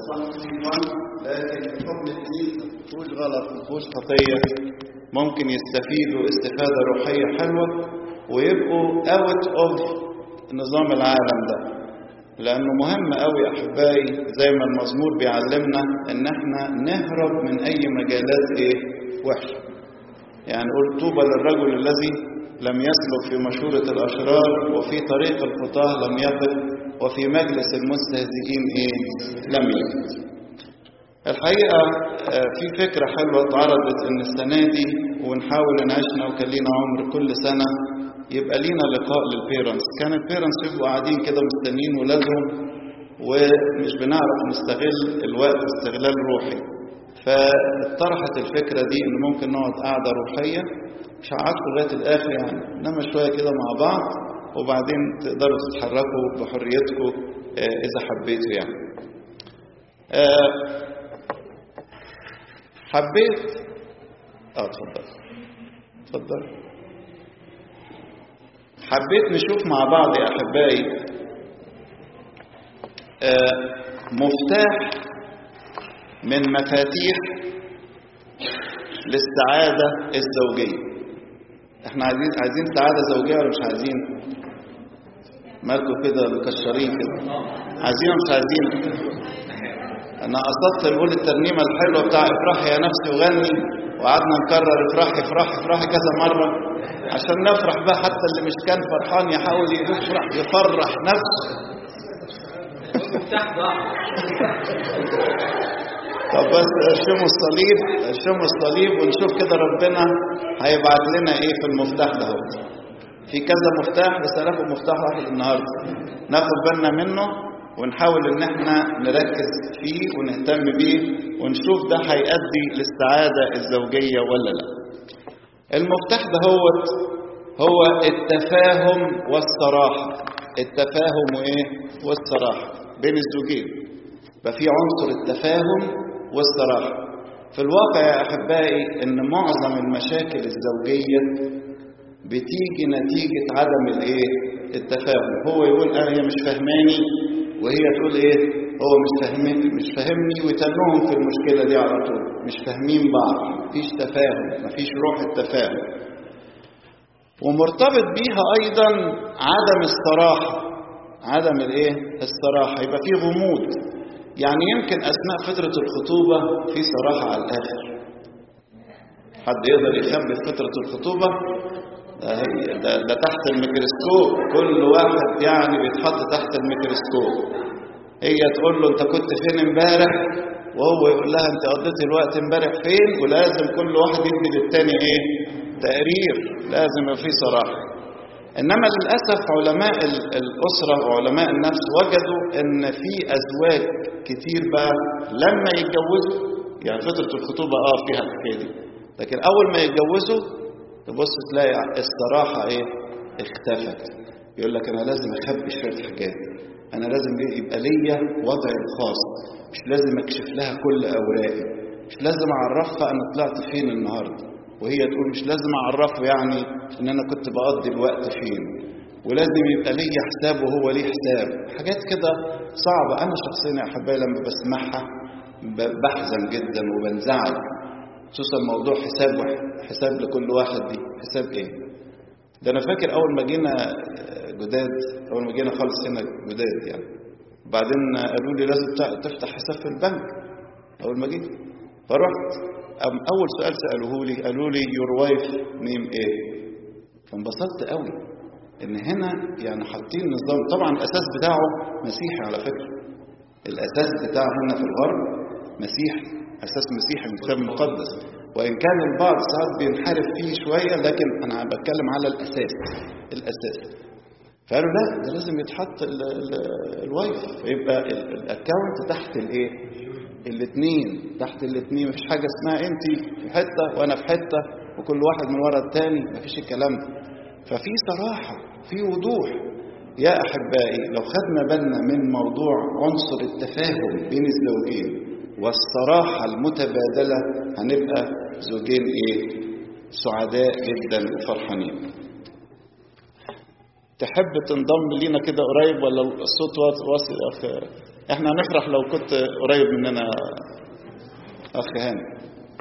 صح لكن حكم الدين مفهوش غلط مفهوش خطية ممكن يستفيدوا استفادة روحية حلوة ويبقوا اوت اوف نظام العالم ده لأنه مهم قوي يا أحبائي زي ما المزمور بيعلمنا إن إحنا نهرب من أي مجالات إيه وحشة يعني قل طوبى للرجل الذي لم يسلك في مشورة الأشرار وفي طريق الخطاة لم يقف وفي مجلس المستهزئين إيه لم يجد الحقيقة في فكرة حلوة اتعرضت إن السنة دي ونحاول نعيشنا وكان لينا عمر كل سنة يبقى لينا لقاء للبيرنتس كان البيرنتس يبقوا قاعدين كده مستنيين ولادهم ومش بنعرف نستغل الوقت استغلال روحي فاطرحت الفكرة دي إن ممكن نقعد قعدة روحية مش هقعدكم لغاية الآخر يعني إنما شوية كده مع بعض وبعدين تقدروا تتحركوا بحريتكم إذا حبيتوا يعني حبيت اه اتفضل اتفضل حبيت نشوف مع بعض يا احبائي آه مفتاح من مفاتيح للسعادة الزوجية احنا عايزين عايزين سعادة زوجية ولا مش عايزين مالكم كده مكشرين كده عايزين ولا مش عايزين انا قصدت نقول الترنيمة الحلوة بتاع افرحي يا نفسي وغني وقعدنا نكرر افرحي افرحي افرحي كذا مرة عشان نفرح بقى حتى اللي مش كان فرحان يحاول يفرح يفرح نفسه طب بس ارشموا الصليب ارشموا الصليب ونشوف كده ربنا هيبعت لنا ايه في المفتاح ده في كذا مفتاح بس هناخد مفتاح واحد النهارده ناخد بالنا منه ونحاول ان احنا نركز فيه ونهتم بيه ونشوف ده هيؤدي للسعادة الزوجية ولا لا المفتاح ده هو هو التفاهم والصراحة التفاهم وايه والصراحة بين الزوجين ففي عنصر التفاهم والصراحة في الواقع يا أحبائي إن معظم المشاكل الزوجية بتيجي نتيجة عدم الإيه؟ التفاهم هو يقول أنا هي مش فهماني وهي تقول إيه؟ هو مش فاهمني مش فاهمني ويتنهم في المشكلة دي على طول مش فاهمين بعض مفيش تفاهم مفيش روح التفاهم ومرتبط بيها أيضا عدم الصراحة عدم الإيه؟ الصراحة يبقى في غموض يعني يمكن أثناء فترة الخطوبة في صراحة على الآخر حد يقدر يخبي في فترة الخطوبة ده, هي ده, ده تحت الميكروسكوب كل واحد يعني بيتحط تحت الميكروسكوب هي تقول له انت كنت فين امبارح وهو يقول لها انت قضيت الوقت امبارح فين ولازم كل واحد يدي للتاني ايه تقرير لازم يبقى فيه صراحة انما للاسف علماء الاسره وعلماء النفس وجدوا ان في ازواج كتير بقى لما يتجوزوا يعني فتره الخطوبه اه فيها الحكايه دي لكن اول ما يتجوزوا تبص تلاقي الصراحه ايه اختفت يقول لك انا لازم اخبي شويه حاجات انا لازم يبقى ليا وضعي الخاص مش لازم اكشف لها كل اوراقي مش لازم اعرفها انا طلعت فين النهارده وهي تقول مش لازم اعرفه يعني ان انا كنت بقضي الوقت فين ولازم يبقى لي حساب وهو ليه حساب حاجات كده صعبة انا شخصيا يا احبائي لما بسمعها بحزن جدا وبنزعل خصوصا موضوع حساب حساب لكل واحد دي حساب ايه ده انا فاكر اول ما جينا جداد اول ما جينا خالص هنا جداد يعني بعدين قالوا لي لازم تفتح حساب في البنك اول ما جيت فرحت أم أول سؤال سألوه لي قالوا لي يور وايف نيم إيه؟ فانبسطت قوي إن هنا يعني حاطين نظام طبعا الأساس بتاعه مسيحي على فكرة الأساس بتاعه هنا في الغرب مسيحي أساس مسيحي من الكتاب المقدس وإن كان البعض ساعات بينحرف فيه شوية لكن أنا بتكلم على الأساس الأساس فقالوا لا ده لازم يتحط الوايف فيبقى الاكونت تحت الايه الاثنين تحت الاثنين مفيش حاجة اسمها انت في حتة وانا في حتة وكل واحد من ورا التاني مفيش الكلام ده ففي صراحة في وضوح يا أحبائي لو خدنا بالنا من موضوع عنصر التفاهم بين الزوجين والصراحة المتبادلة هنبقى زوجين ايه سعداء جدا وفرحانين تحب تنضم لينا كده قريب ولا الصوت واصل يا اخي احنا هنفرح لو كنت قريب مننا اخ هاني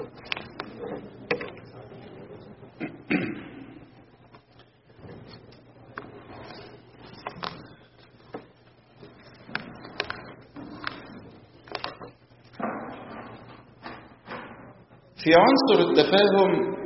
في عنصر التفاهم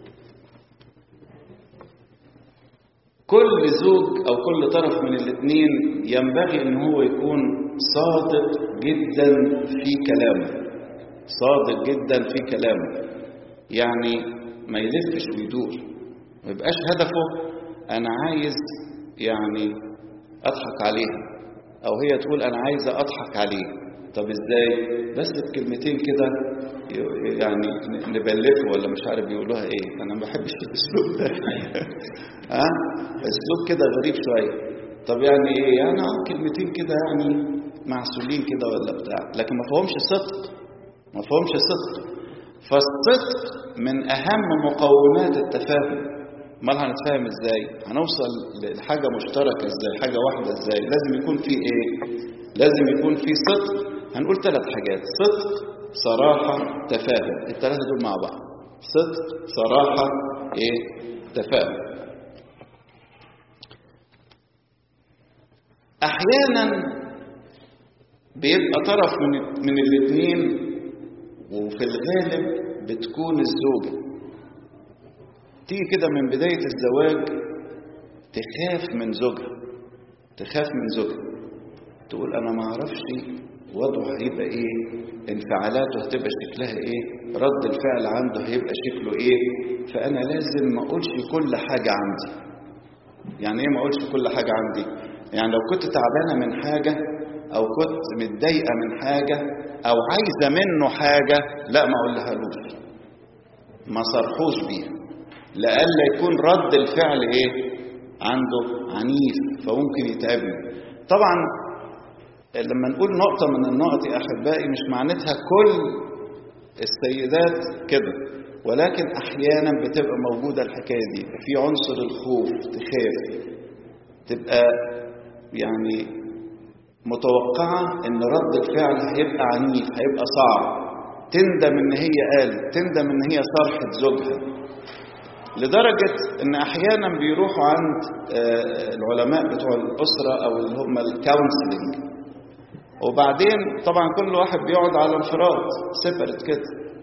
كل زوج او كل طرف من الاثنين ينبغي ان هو يكون صادق جدا في كلامه صادق جدا في كلامه يعني ما يلفش ويدور ما يبقاش هدفه انا عايز يعني اضحك عليها او هي تقول انا عايزه اضحك عليه طب ازاي بس بكلمتين كده يعني نبلفه ولا مش عارف بيقولوها ايه انا ما بحبش الاسلوب ده ها اسلوب كده غريب شويه طب يعني ايه يعني اه كلمتين كده يعني معسولين كده ولا بتاع لكن ما فيهمش صدق ما فيهمش صدق فالصدق من اهم مقومات التفاهم امال هنتفاهم ازاي هنوصل لحاجه مشتركه ازاي حاجه واحده ازاي لازم يكون في ايه لازم يكون في صدق هنقول ثلاث حاجات صدق صراحة تفاهم الثلاثة دول مع بعض صدق صراحة ايه تفاهم احيانا بيبقى طرف من من الاثنين وفي الغالب بتكون الزوجة تيجي كده من بداية الزواج تخاف من زوجها تخاف من زوجها تقول انا ما اعرفش وضعه هيبقى ايه انفعالاته هتبقى شكلها ايه رد الفعل عنده هيبقى شكله ايه فانا لازم ما اقولش كل حاجة عندي يعني ايه ما اقولش كل حاجة عندي يعني لو كنت تعبانة من حاجة او كنت متضايقة من حاجة او عايزة منه حاجة لا ما اقولهالوش ما صرحوش بيها لألا يكون رد الفعل ايه عنده عنيف فممكن يتعبني طبعا لما نقول نقطة من النقط يا أحبائي مش معناتها كل السيدات كده ولكن أحيانا بتبقى موجودة الحكاية دي في عنصر الخوف تخاف تبقى يعني متوقعة إن رد الفعل هيبقى عنيف هيبقى صعب تندم إن هي قالت تندم إن هي صرحت زوجها لدرجة إن أحيانا بيروحوا عند العلماء بتوع الأسرة أو اللي هم الكونسلنج وبعدين طبعا كل واحد بيقعد على انفراد سيبرت كده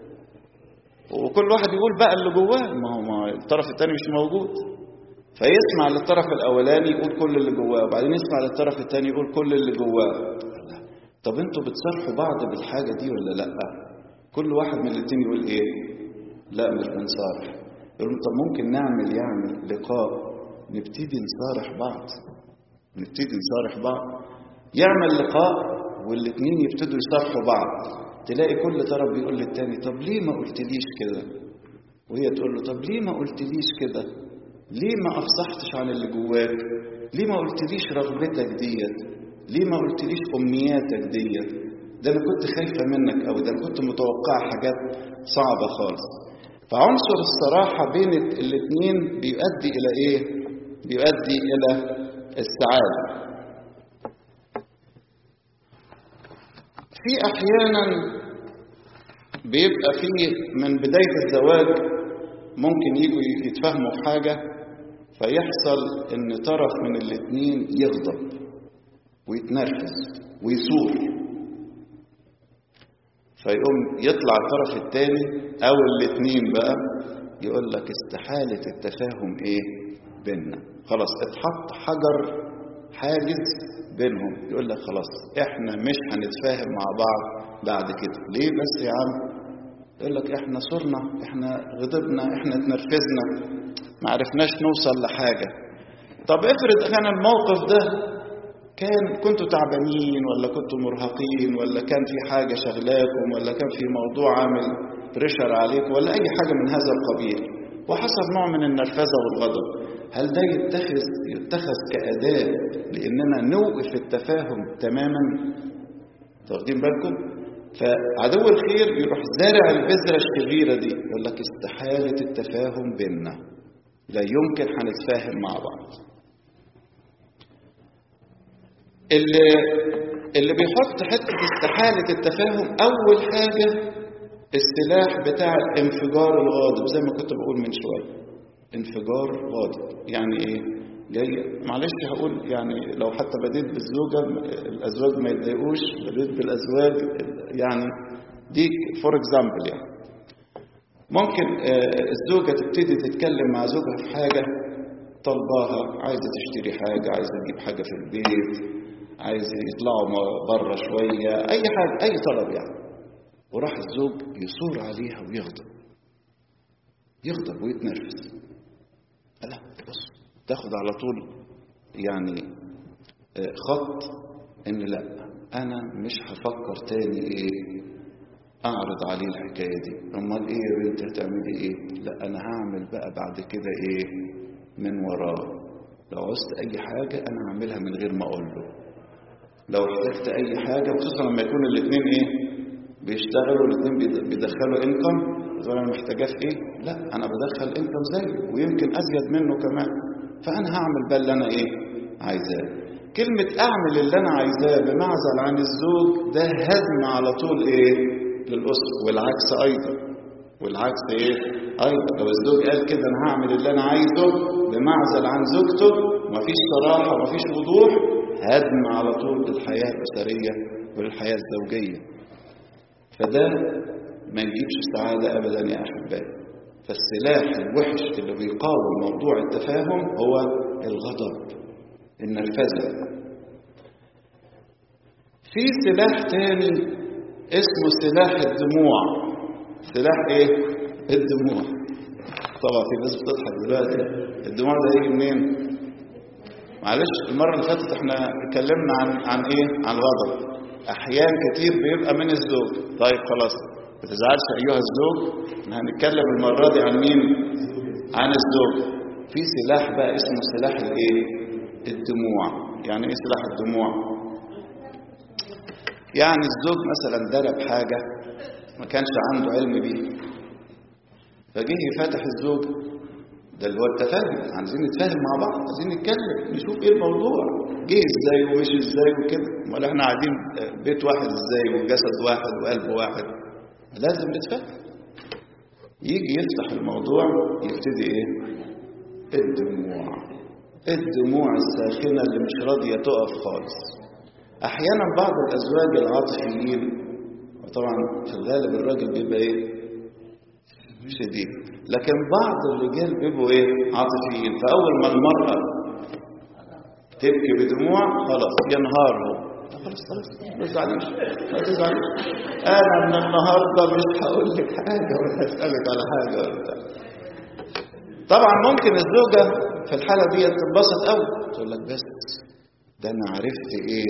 وكل واحد يقول بقى اللي جواه ما هو ما الطرف الثاني مش موجود فيسمع للطرف الاولاني يقول كل اللي جواه وبعدين يسمع للطرف الثاني يقول كل اللي جواه طب انتوا بتصالحوا بعض بالحاجه دي ولا لا كل واحد من الاثنين يقول ايه لا مش بنصارح يقول طب ممكن نعمل يعني لقاء نبتدي نصارح بعض نبتدي نصارح بعض يعمل لقاء والاثنين يبتدوا يصارحوا بعض تلاقي كل طرف بيقول للتاني طب ليه ما قلتليش كده وهي تقول له طب ليه ما قلتليش كده ليه ما افصحتش عن اللي جواك ليه ما قلتليش رغبتك ديت ليه ما قلتليش امنياتك ديت ده انا كنت خايفه منك او ده انا كنت متوقعه حاجات صعبه خالص فعنصر الصراحه بين الاثنين بيؤدي الى ايه بيؤدي الى السعاده في احيانا بيبقى فيه من بدايه الزواج ممكن يجوا يتفاهموا في حاجه فيحصل ان طرف من الاثنين يغضب ويتنرفز ويثور فيقوم يطلع الطرف الثاني او الاثنين بقى يقول لك استحاله التفاهم ايه بيننا خلاص اتحط حجر حاجز بينهم يقول لك خلاص احنا مش هنتفاهم مع بعض بعد كده ليه بس يا عم يقول لك احنا صرنا احنا غضبنا احنا اتنرفزنا ما عرفناش نوصل لحاجة طب افرض كان الموقف ده كان كنتوا تعبانين ولا كنتوا مرهقين ولا كان في حاجة شغلاكم ولا كان في موضوع عامل بريشر عليكم ولا أي حاجة من هذا القبيل وحصل نوع من النرفزة والغضب هل ده يتخذ يتخذ كأداة لأننا نوقف التفاهم تماما واخدين بالكم فعدو الخير يروح زارع البذرة الشريرة دي يقول لك استحالة التفاهم بيننا لا يمكن هنتفاهم مع بعض اللي اللي بيحط حتة استحالة التفاهم أول حاجة السلاح بتاع الانفجار الغاضب زي ما كنت بقول من شوية انفجار غاضب يعني ايه جاي معلش هقول يعني لو حتى بديت بالزوجة الأزواج ما يتضايقوش بديت بالأزواج يعني دي فور اكزامبل يعني ممكن الزوجة تبتدي تتكلم مع زوجها في حاجة طلباها عايزة تشتري حاجة عايزة تجيب حاجة في البيت عايز يطلعوا بره شوية أي حاجة أي طلب يعني وراح الزوج يصور عليها ويغضب يغضب ويتنرفز لا بص تاخد على طول يعني خط ان لا انا مش هفكر تاني ايه اعرض عليه الحكايه دي امال ايه يا بنت هتعملي ايه لا انا هعمل بقى بعد كده ايه من وراه لو عوزت اي حاجه انا هعملها من غير ما اقول له لو احتجت اي حاجه خصوصا لما يكون الاثنين ايه بيشتغلوا الاثنين بيدخلوا انكم تقول انا محتاجاه في ايه لا انا بدخل انكم زيه ويمكن ازيد منه كمان فانا هعمل بقى اللي انا ايه عايزاه كلمة اعمل اللي انا عايزاه بمعزل عن الزوج ده هدم على طول ايه للاسرة والعكس ايضا والعكس ايه ايضا لو الزوج قال كده انا هعمل اللي انا عايزه بمعزل عن زوجته مفيش صراحة مفيش وضوح هدم على طول للحياة الاسرية وللحياة الزوجية فده ما يجيبش سعادة أبدا يا أحبائي فالسلاح الوحش اللي بيقاوم موضوع التفاهم هو الغضب النرفزة في سلاح تاني اسمه سلاح الدموع سلاح ايه الدموع طبعا في ناس بتضحك دلوقتي الدموع ده يجي منين معلش المرة اللي فاتت احنا اتكلمنا عن عن ايه عن الغضب احيان كتير بيبقى من الزوج طيب خلاص ما تزعلش ايها الزوج احنا هنتكلم المره دي عن مين عن الزوج في سلاح بقى اسمه سلاح الايه الدموع يعني ايه سلاح الدموع يعني الزوج مثلا درب حاجه ما كانش عنده علم بيها فجه يفتح الزوج ده اللي هو التفاهم عايزين نتفاهم مع بعض عايزين نتكلم نشوف ايه الموضوع جه ازاي ومشي ازاي وكده امال احنا قاعدين بيت واحد ازاي وجسد واحد وقلب واحد لازم نتفاهم يجي يفتح الموضوع يبتدي ايه الدموع الدموع الساخنه اللي مش راضيه تقف خالص احيانا بعض الازواج العاطفيين وطبعا في الغالب الراجل بيبقى ايه شديد لكن بعض الرجال بيبقوا ايه عاطفيين فاول ما المراه تبكي بدموع خلاص ينهار هو خلاص خلاص ما تزعليش ما تزعليش انا من النهارده مش هقول لك حاجه ولا هسالك على حاجه ولا بتاع طبعا ممكن الزوجه في الحاله دي تنبسط قوي تقول لك بس ده انا عرفت ايه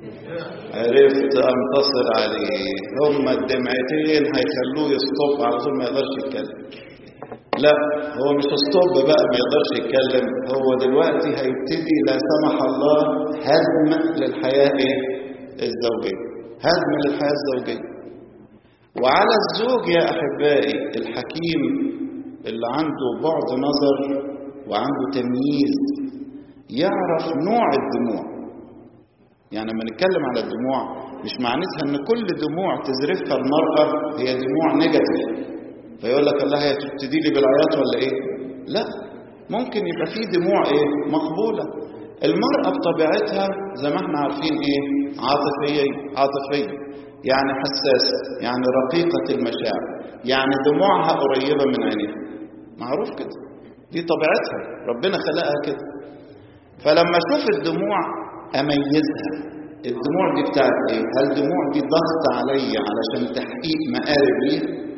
عرفت انتصر عليه هما الدمعتين هيخلوه يستوب على طول ما يقدرش يتكلم لا هو مش ستوب بقى ما يقدرش يتكلم هو دلوقتي هيبتدي لا سمح الله هدم للحياة ايه الزوجية هدم للحياة الزوجية وعلى الزوج يا أحبائي الحكيم اللي عنده بعد نظر وعنده تمييز يعرف نوع الدموع يعني لما نتكلم على الدموع مش معناتها ان كل دموع تزرفها المرأة هي دموع نيجاتيف فيقول لك الله هي تبتدي لي بالعياط ولا ايه لا ممكن يبقى في دموع ايه مقبولة المرأة بطبيعتها زي ما احنا عارفين ايه عاطفية عاطفية يعني حساسة يعني رقيقة المشاعر يعني دموعها قريبة من عينيها معروف كده دي طبيعتها ربنا خلقها كده فلما اشوف الدموع اميزها الدموع دي بتاعت ايه هل الدموع دي ضغط عليا علشان تحقيق مقارب ليها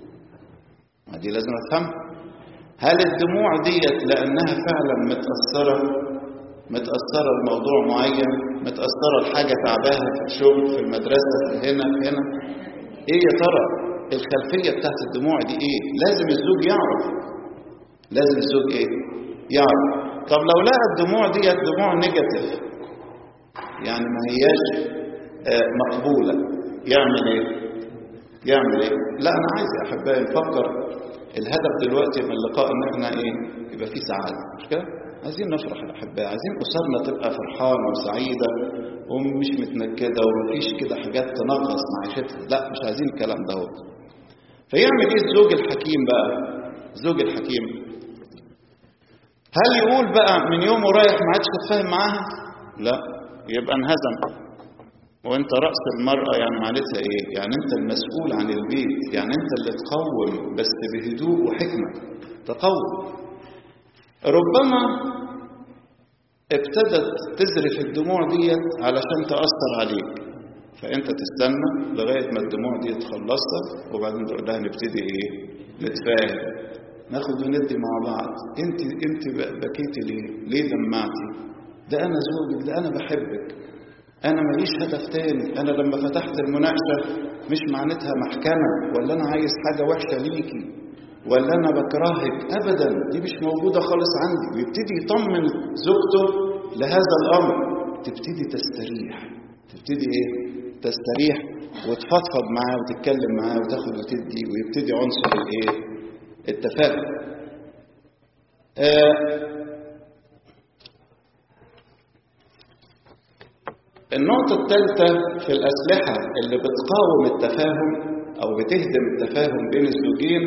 ما دي لازم افهمها هل الدموع ديت لانها فعلا متاثره متاثره لموضوع معين متاثره لحاجه تعباها في الشغل في المدرسه في هنا في هنا ايه يا ترى الخلفيه بتاعت الدموع دي ايه لازم الزوج يعرف لازم الزوج ايه يعرف طب لو لقى الدموع ديت دموع نيجاتيف يعني ما هياش آه مقبولة يعمل ايه يعمل ايه لا انا عايز يا احبائي نفكر الهدف دلوقتي من اللقاء ان احنا ايه يبقى في سعادة مش كده عايزين نفرح يا احبائي عايزين اسرنا تبقى فرحانه وسعيده ومش متنكده ومفيش كده حاجات تنغص معيشتها لا مش عايزين الكلام دوت فيعمل ايه الزوج الحكيم بقى الزوج الحكيم هل يقول بقى من يوم ورايح ما عادش تتفاهم معاها لا يبقى انهزم وانت رأس المرأة يعني معناتها ايه يعني انت المسؤول عن البيت يعني انت اللي تقوم بس بهدوء وحكمة تقوم ربما ابتدت تزرف الدموع ديت علشان تأثر عليك فانت تستنى لغاية ما الدموع دي تخلصها وبعدين تقول لها نبتدي ايه نتفاهم ناخد وندي مع بعض انت انت بكيتي ليه ليه دمعتي ده انا زوجك ده انا بحبك انا ماليش هدف تاني انا لما فتحت المناقشه مش معناتها محكمه ولا انا عايز حاجه وحشه ليكي ولا انا بكرهك ابدا دي مش موجوده خالص عندي ويبتدي يطمن زوجته لهذا الامر تبتدي تستريح تبتدي ايه تستريح وتفضفض معاه وتتكلم معاه وتاخد وتدي ويبتدي عنصر الايه التفاهم آه النقطة الثالثة في الأسلحة اللي بتقاوم التفاهم أو بتهدم التفاهم بين الزوجين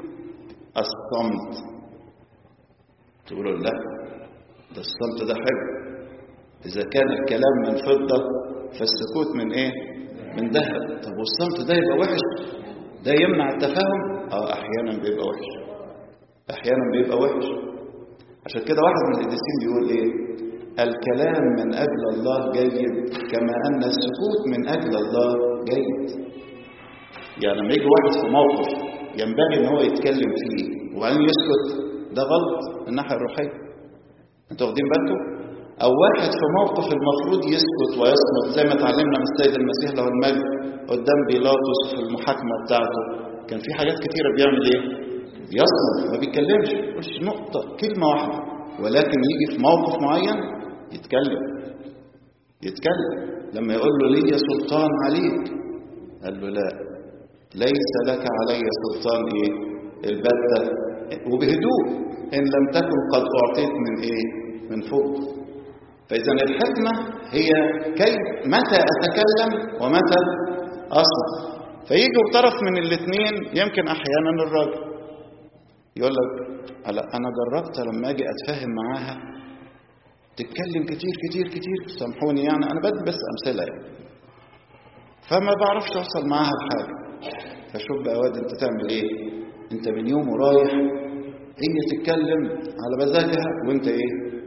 الصمت تقولوا لا ده الصمت ده حلو إذا كان الكلام من فضة فالسكوت من إيه؟ من ذهب طب والصمت ده يبقى وحش ده يمنع التفاهم؟ اه أحيانا بيبقى وحش أحيانا بيبقى وحش عشان كده واحد من القديسين بيقول إيه؟ الكلام من أجل الله جيد كما أن السكوت من أجل الله جيد يعني لما يجي واحد في موقف ينبغي ان هو يتكلم فيه وبعدين يسكت ده غلط من الناحيه الروحيه انتوا واخدين بالكم او واحد في موقف المفروض يسكت ويصمت زي ما اتعلمنا من السيد المسيح له المجد قدام بيلاطس في المحاكمه بتاعته كان في حاجات كتيره بيعمل ايه يصمت ما بيتكلمش مش نقطه كلمه واحده ولكن يجي في موقف معين يتكلم يتكلم لما يقول له لي سلطان عليك قال له لا ليس لك علي سلطان ايه البتة وبهدوء ان لم تكن قد اعطيت من ايه من فوق فاذا الحكمة هي كيف متى اتكلم ومتى اصمت فيجي طرف من الاثنين يمكن احيانا الراجل يقول لك انا جربت لما اجي اتفاهم معاها تتكلم كتير كتير كتير سامحوني يعني انا بدي بس امثله يعني فما بعرفش اوصل معاها بحاجه فشوف بقى واد انت تعمل ايه انت من يوم ورايح هي تتكلم على مزاجها وانت ايه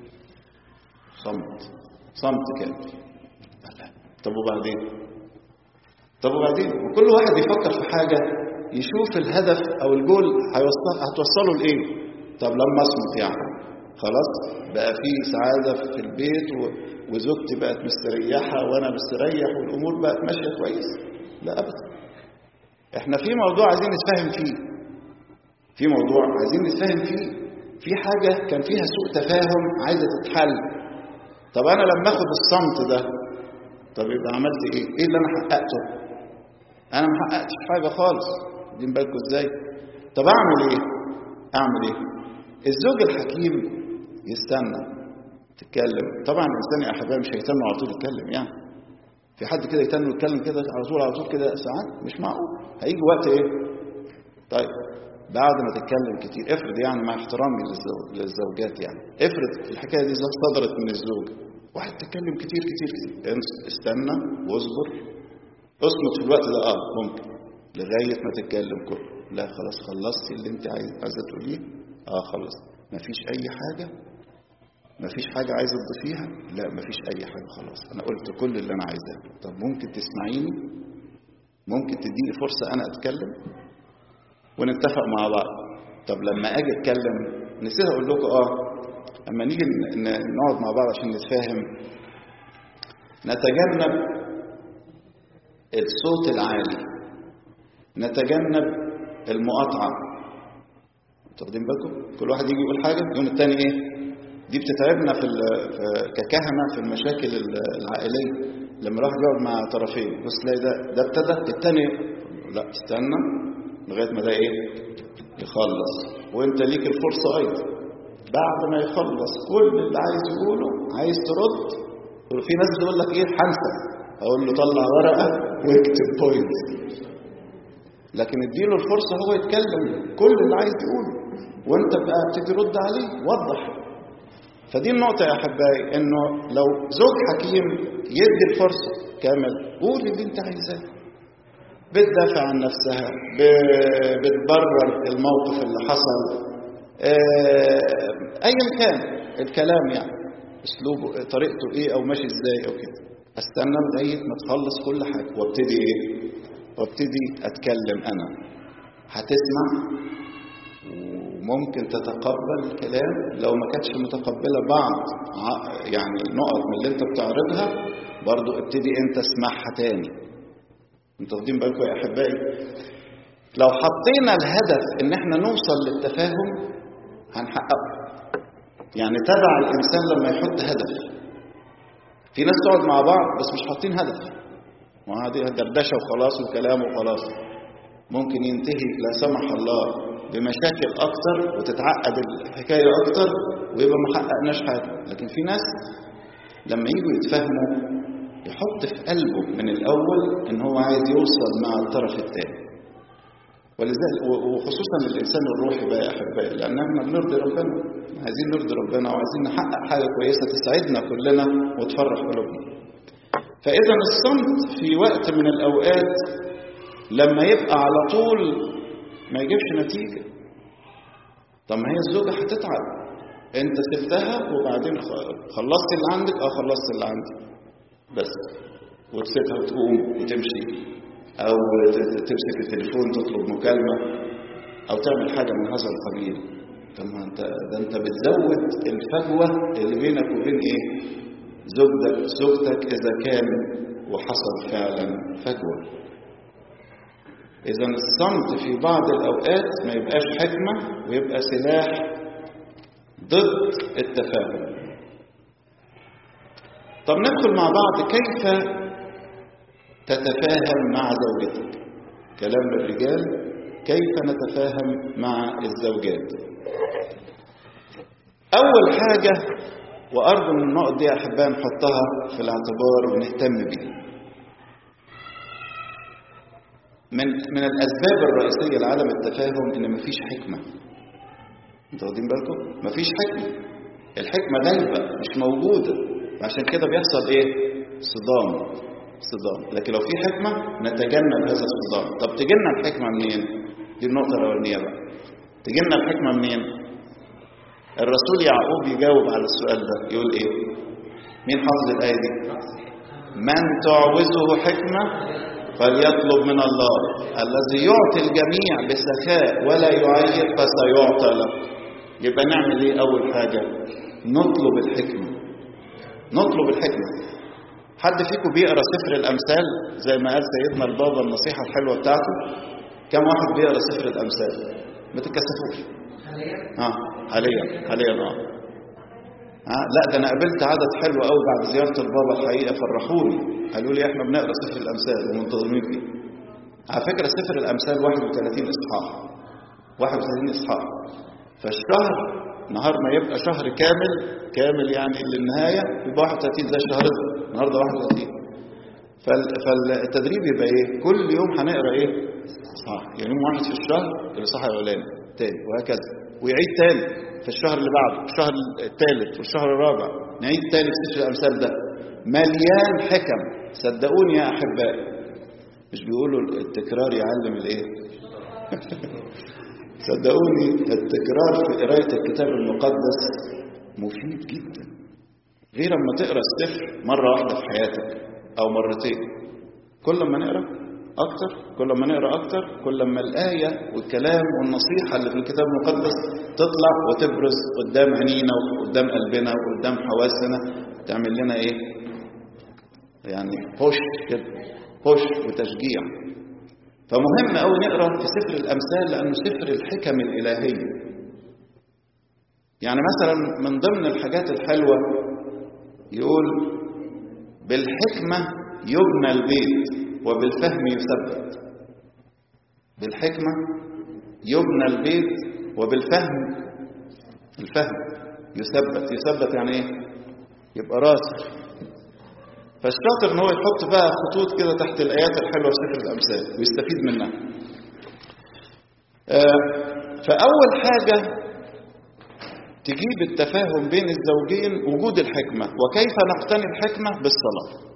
صمت صمت كامل طب وبعدين طب وبعدين وكل واحد يفكر في حاجة يشوف الهدف او الجول هيوصل هتوصله لايه طب لما اصمت يعني خلاص بقى في سعادة في البيت و... وزوجتي بقت مستريحة وانا مستريح والامور بقت ماشية كويس لا ابدا احنا في موضوع عايزين نتفاهم فيه في موضوع عايزين نتفاهم فيه في حاجة كان فيها سوء تفاهم عايزة تتحل طب انا لما اخد الصمت ده طب يبقى عملت ايه ايه اللي انا حققته انا ما حققتش حاجة خالص دين بالكم ازاي طب اعمل ايه اعمل ايه الزوج الحكيم يستنى تتكلم طبعا الانسان يا احبائي مش هيتم على طول يتكلم يعني في حد كده يتم يتكلم كده على طول على طول كده ساعات مش معقول هيجي وقت ايه طيب بعد ما تتكلم كتير افرض يعني مع احترامي للزوجات يعني افرض الحكايه دي صدرت من الزوج واحد تتكلم كتير كتير كتير استنى واصبر اصمت في الوقت ده اه ممكن لغايه ما تتكلم كله لا خلاص خلصتي اللي انت عايزه تقوليه اه خلص مفيش اي حاجه مفيش حاجه عايزه تضيفيها لا مفيش اي حاجه خلاص انا قلت كل اللي انا عايزاه طب ممكن تسمعيني ممكن تديني فرصه انا اتكلم ونتفق مع بعض طب لما اجي اتكلم نسيت اقول لكم اه اما نيجي نقعد مع بعض عشان نتفاهم نتجنب الصوت العالي نتجنب المقاطعه واخدين بالكم كل واحد يجي يقول حاجه يقول الثاني ايه دي بتتعبنا في, في ككهنه في المشاكل العائليه لما الواحد يقعد مع طرفين بص تلاقي ده ده ابتدى الثاني لا استنى لغايه ما ده ايه يخلص وانت ليك الفرصه ايضا بعد ما يخلص كل اللي عايز يقوله عايز ترد في ناس بتقول لك ايه هنسى اقول له طلع ورقه واكتب بوينت لكن اديله الفرصه هو يتكلم كل اللي عايز يقوله وانت بقى ابتدي رد عليه وضح فدي النقطه يا احبائي انه لو زوج حكيم يدي الفرصه كامل قول اللي انت عايزاه بتدافع عن نفسها بتبرر الموقف اللي حصل ايا كان الكلام يعني اسلوبه طريقته ايه او ماشي ازاي او كده استنى لغايه ما تخلص كل حاجه وابتدي ايه وابتدي اتكلم انا هتسمع وممكن تتقبل الكلام لو ما كانتش متقبله بعض يعني نقط من اللي انت بتعرضها برضو ابتدي انت اسمعها تاني انتوا واخدين بالكم يا احبائي لو حطينا الهدف ان احنا نوصل للتفاهم هنحققه يعني تبع الانسان لما يحط هدف في ناس تقعد مع بعض بس مش حاطين هدف ما هذه دردشه وخلاص وكلام وخلاص ممكن ينتهي لا سمح الله بمشاكل اكتر وتتعقد الحكايه اكتر ويبقى ما حققناش حاجه لكن في ناس لما يجوا يتفاهموا يحط في قلبه من الاول ان هو عايز يوصل مع الطرف الثاني ولذلك وخصوصا الانسان الروحي بقى يا احبائي لان احنا بنرضي ربنا عايزين نرضي ربنا وعايزين نحقق حاجه كويسه تسعدنا كلنا وتفرح قلوبنا فاذا الصمت في وقت من الاوقات لما يبقى على طول ما يجيبش نتيجه طب ما هي الزوجه هتتعب انت سبتها وبعدين خلصت اللي عندك اه خلصت اللي عندي بس وتسيبها وتقوم وتمشي او تمسك التليفون تطلب مكالمه او تعمل حاجه من هذا القبيل طب ما انت ده انت بتزود الفجوه اللي بينك وبين ايه زوجتك زوجتك اذا كان وحصل فعلا فجوه اذا الصمت في بعض الاوقات ما يبقاش حكمه ويبقى سلاح ضد التفاهم طب ندخل مع بعض كيف تتفاهم مع زوجتك كلام للرجال كيف نتفاهم مع الزوجات اول حاجه وارجو ان النقط دي يا احبائي نحطها في الاعتبار ونهتم بيها من من الاسباب الرئيسيه لعدم التفاهم ان مفيش حكمه انتوا واخدين بالكم مفيش حكمه الحكمه غايبه مش موجوده عشان كده بيحصل ايه صدام صدام لكن لو في حكمة نتجنب هذا الصدام طب تجينا الحكمة منين دي النقطة الأولانية بقى تجينا الحكمة منين الرسول يعقوب يجاوب على السؤال ده يقول ايه مين حافظ الآية دي من تعوزه حكمة فليطلب من الله الذي يعطي الجميع بسخاء ولا يعير فسيعطى له يبقى نعمل ايه أول حاجة نطلب الحكمة نطلب الحكمة حد فيكم بيقرا سفر الامثال زي ما قال سيدنا البابا النصيحه الحلوه بتاعته كم واحد بيقرا سفر الامثال ما تتكسفوش اه حاليا حاليا اه اه لا ده انا قابلت عدد حلو قوي بعد زياره البابا الحقيقه فرحوني قالوا لي احنا بنقرا سفر الامثال ومنتظمين فيه على فكره سفر الامثال 31 اصحاح 31 اصحاح فالشهر نهار ما يبقى شهر كامل كامل يعني للنهاية يبقى 31 زي الشهر ده النهاردة 31 فال... فالتدريب يبقى ايه كل يوم هنقرا ايه صح يعني يوم واحد في الشهر الاصحاح الاولاني تاني وهكذا ويعيد تاني في الشهر اللي بعده الشهر الثالث والشهر الرابع نعيد تاني في سفر الامثال ده مليان حكم صدقوني يا احبائي مش بيقولوا التكرار يعلم الايه صدقوني التكرار في قراية الكتاب المقدس مفيد جدا غير اما تقرا السفر مرة واحدة في حياتك أو مرتين كل ما نقرا أكتر كل ما نقرا أكتر كل ما الآية والكلام والنصيحة اللي في الكتاب المقدس تطلع وتبرز قدام عينينا وقدام قلبنا وقدام حواسنا تعمل لنا إيه؟ يعني بوش كده بوش وتشجيع فمهم قوي نقرا في سفر الامثال لانه سفر الحكم الالهيه يعني مثلا من ضمن الحاجات الحلوه يقول بالحكمه يبنى البيت وبالفهم يثبت بالحكمه يبنى البيت وبالفهم الفهم يثبت يثبت يعني ايه يبقى راسخ فالشاطر ان هو يحط بقى خطوط كده تحت الايات الحلوه في سفر الامثال ويستفيد منها آه فاول حاجه تجيب التفاهم بين الزوجين وجود الحكمه وكيف نقتني الحكمه بالصلاه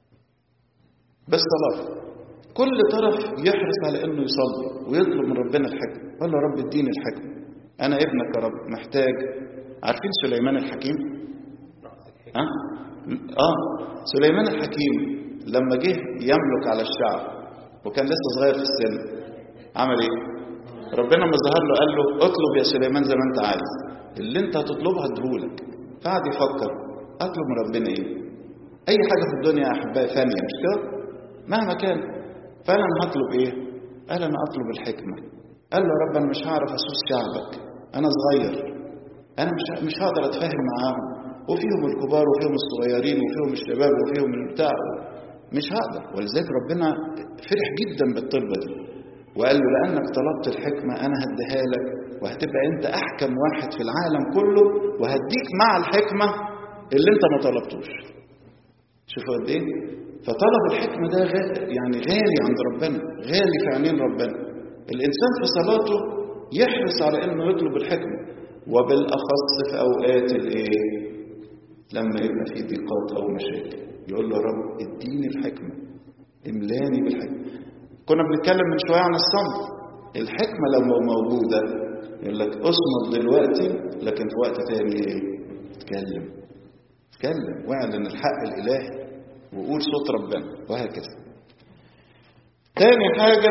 بالصلاه كل طرف يحرص على انه يصلي ويطلب من ربنا الحكمه قال له رب اديني الحكمه انا ابنك يا رب محتاج عارفين سليمان الحكيم ها اه سليمان الحكيم لما جه يملك على الشعب وكان لسه صغير في السن عمل ايه ربنا ما ظهر له قال له اطلب يا سليمان زي ما انت عايز اللي انت هتطلبه هديهولك فقعد يفكر اطلب من ربنا ايه اي حاجه في الدنيا يا احبائي فانيه مش كده مهما كان فانا هطلب ايه قال انا اطلب الحكمه قال له يا رب انا مش هعرف اسوس شعبك انا صغير انا مش مش هقدر اتفاهم معاهم وفيهم الكبار وفيهم الصغيرين وفيهم الشباب وفيهم البتاع مش هقدر ولذلك ربنا فرح جدا بالطلبه دي وقال له لانك طلبت الحكمه انا هديها لك وهتبقى انت احكم واحد في العالم كله وهديك مع الحكمه اللي انت ما طلبتوش شوفوا قد ايه فطلب الحكمه ده غالي يعني غالي عند ربنا غالي في عينين ربنا الانسان في صلاته يحرص على انه يطلب الحكمه وبالاخص في اوقات الايه لما يبقى في ضيقات او مشاكل يقول له يا رب اديني الحكمه املاني بالحكمه كنا بنتكلم من شويه عن الصمت الحكمه لو موجوده يقول لك اصمت دلوقتي لكن في وقت تاني ايه اتكلم اتكلم واعلن الحق الالهي وقول صوت ربنا وهكذا تاني حاجه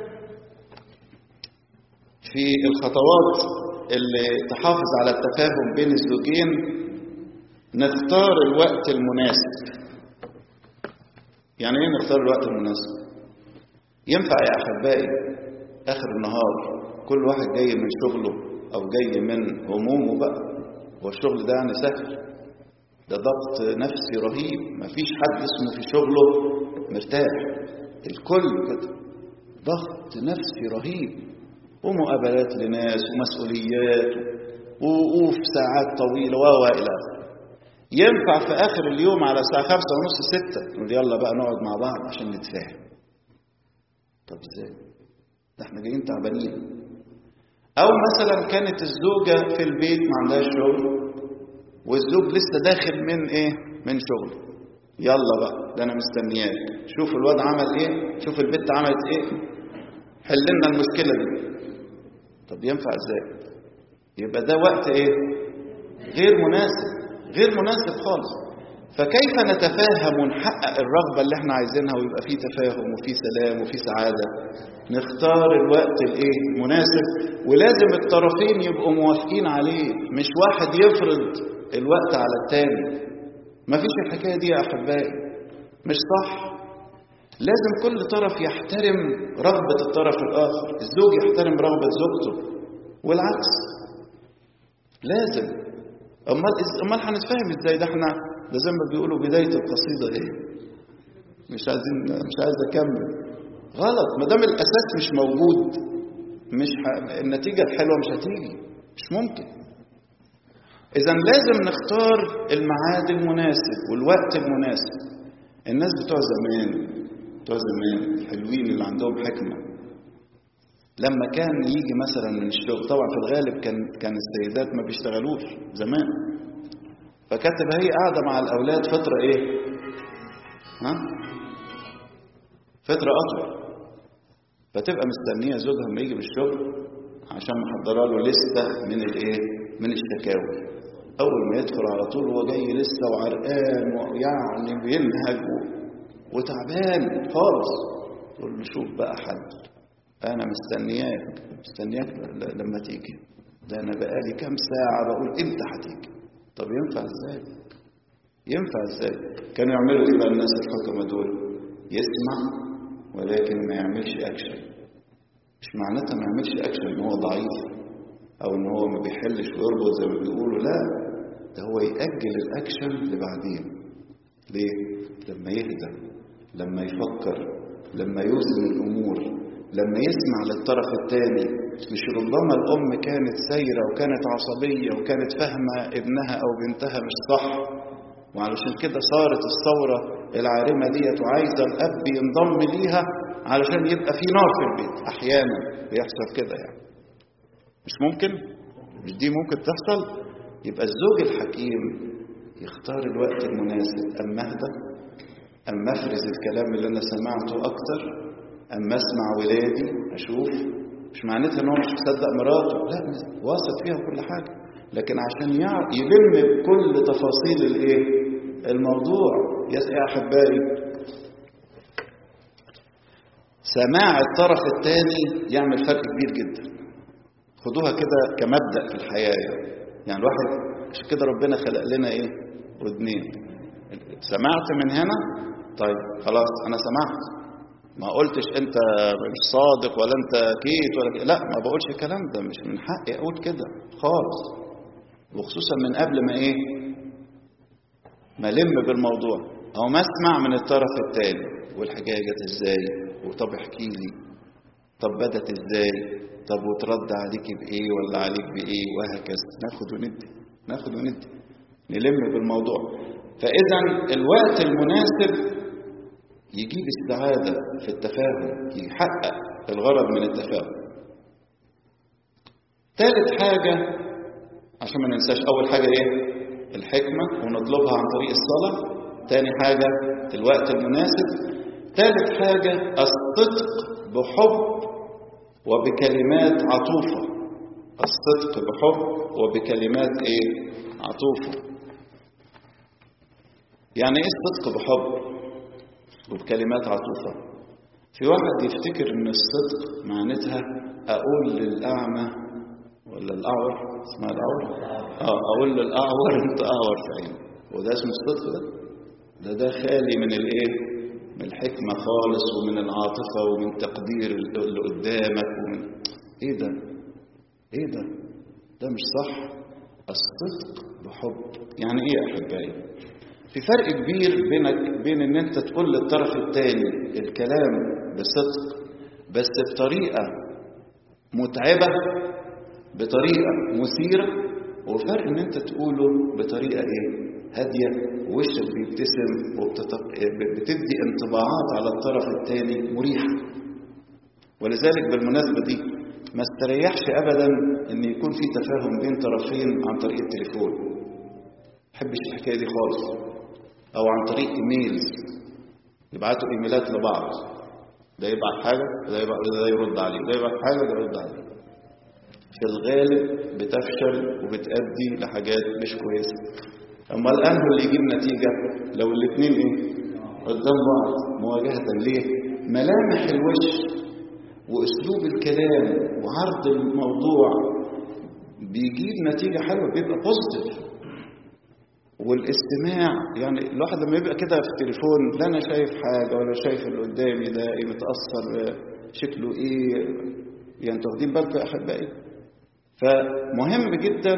في الخطوات اللي تحافظ على التفاهم بين الزوجين نختار الوقت المناسب يعني ايه نختار الوقت المناسب ينفع يا احبائي اخر النهار كل واحد جاي من شغله او جاي من همومه بقى هو الشغل ده يعني سهل ده ضغط نفسي رهيب مفيش حد اسمه في شغله مرتاح الكل كده ضغط نفسي رهيب ومقابلات لناس ومسؤوليات ووقوف ساعات طويلة و إلى آخره ينفع في آخر اليوم على الساعة خمسة ونص ستة نقول يلا بقى نقعد مع بعض عشان نتفاهم طب ازاي؟ ده احنا جايين تعبانين أو مثلا كانت الزوجة في البيت ما عندهاش شغل والزوج لسه داخل من ايه؟ من شغله يلا بقى ده انا مستنياك شوف الواد عمل ايه شوف البت عملت ايه حل لنا المشكله دي طب ينفع ازاي يبقى ده وقت ايه غير مناسب غير مناسب خالص فكيف نتفاهم ونحقق الرغبه اللي احنا عايزينها ويبقى فيه تفاهم وفيه سلام وفيه سعاده نختار الوقت الايه المناسب ولازم الطرفين يبقوا موافقين عليه مش واحد يفرض الوقت على التاني مفيش الحكايه دي يا احبائي مش صح لازم كل طرف يحترم رغبة الطرف الآخر الزوج يحترم رغبة زوجته والعكس لازم أمال أمال هنتفاهم إزاي ده إحنا ده زي ما بيقولوا بداية القصيدة إيه مش عايزين مش عايز أكمل غلط ما دام الأساس مش موجود مش ح... النتيجة الحلوة مش هتيجي مش ممكن إذا لازم نختار الميعاد المناسب والوقت المناسب الناس بتوع زمان بتوع زمان الحلوين اللي عندهم حكمة لما كان يجي مثلا من الشغل طبعا في الغالب كان كان السيدات ما بيشتغلوش زمان فكانت هي قاعدة مع الأولاد فترة إيه؟ ها؟ فترة أطول فتبقى مستنية زوجها لما يجي من الشغل عشان محضرة له لستة من الإيه؟ من الشكاوي أول ما يدخل على طول هو جاي لسه وعرقان ويعني بينهج وتعبان خالص تقول له شوف بقى حل أنا مستنياك مستنياك لما تيجي ده أنا بقالي كام ساعة بقول إمتى هتيجي طب ينفع إزاي؟ ينفع إزاي؟ كانوا يعملوا إيه بقى الناس الحكمة دول؟ يسمع ولكن ما يعملش أكشن مش معناتها ما يعملش أكشن إن هو ضعيف أو إن هو ما بيحلش ويربط زي ما بيقولوا لا ده هو يأجل الأكشن لبعدين ليه؟ لما يهدى لما يفكر لما يوزن الأمور لما يسمع للطرف الثاني مش ربما الأم كانت سايرة وكانت عصبية وكانت فاهمة ابنها أو بنتها مش صح وعلشان كده صارت الثورة العارمة ديت وعايزة الأب ينضم ليها علشان يبقى في نار في البيت أحيانا بيحصل كده يعني مش ممكن مش دي ممكن تحصل يبقى الزوج الحكيم يختار الوقت المناسب أما أهدى أما أفرز الكلام اللي أنا سمعته أكتر أما أسمع ولادي أشوف مش معناتها إن هو مش مصدق مراته لا واثق فيها كل حاجة لكن عشان يعرف يلم بكل تفاصيل الإيه الموضوع يا أحبائي سماع الطرف الثاني يعمل فرق كبير جدا خدوها كده كمبدأ في الحياة يعني, يعني الواحد عشان كده ربنا خلق لنا ايه ودنين سمعت من هنا طيب خلاص انا سمعت ما قلتش انت مش صادق ولا انت كيت ولا كي. لا ما بقولش الكلام ده مش من حقي اقول كده خالص وخصوصا من قبل ما ايه ما لم بالموضوع او ما اسمع من الطرف الثاني والحكايه جت ازاي وطب احكي لي طب بدت ازاي طب وترد عليك بايه ولا عليك بايه وهكذا ناخد وندي ناخد وندي نلم بالموضوع فاذا الوقت المناسب يجيب السعاده في التفاهم يحقق الغرض من التفاهم ثالث حاجه عشان ما ننساش اول حاجه ايه الحكمه ونطلبها عن طريق الصلاه تاني حاجه الوقت المناسب ثالث حاجه الصدق بحب وبكلمات عطوفة الصدق بحب وبكلمات ايه عطوفة يعني ايه الصدق بحب وبكلمات عطوفة في واحد يفتكر ان الصدق معناتها اقول للاعمى ولا الاعور اسمها الاعور اه اقول للاعور انت اعور في عيني وده اسمه الصدق ده ده ده خالي من الايه من الحكمة خالص ومن العاطفة ومن تقدير اللي قدامك ومن ايه ده ايه ده ده مش صح الصدق بحب يعني ايه يا احبائي في فرق كبير بينك بين ان انت تقول للطرف الثاني الكلام بصدق بس بطريقة متعبة بطريقة مثيرة وفرق ان انت تقوله بطريقة ايه هادية ووشك بيبتسم وبتدي انطباعات على الطرف الثاني مريحة ولذلك بالمناسبة دي ما استريحش أبدا أن يكون في تفاهم بين طرفين عن طريق التليفون حبش الحكاية دي خالص أو عن طريق إيميلز يبعتوا إيميلات لبعض ده يبعت حاجة ده يبعت ده يرد عليه ده يبعت حاجة ده يرد عليه في الغالب بتفشل وبتأدي لحاجات مش كويسة أما الآن هو اللي يجيب نتيجة لو الاثنين إيه قدام بعض مواجهة ليه ملامح الوش وأسلوب الكلام وعرض الموضوع بيجيب نتيجة حلوة بيبقى بوزيتيف والاستماع يعني الواحد لما يبقى كده في التليفون لا أنا شايف حاجة ولا شايف اللي قدامي ده إيه متأثر شكله إيه يعني تاخدين بالكم يا أحبائي فمهم جدا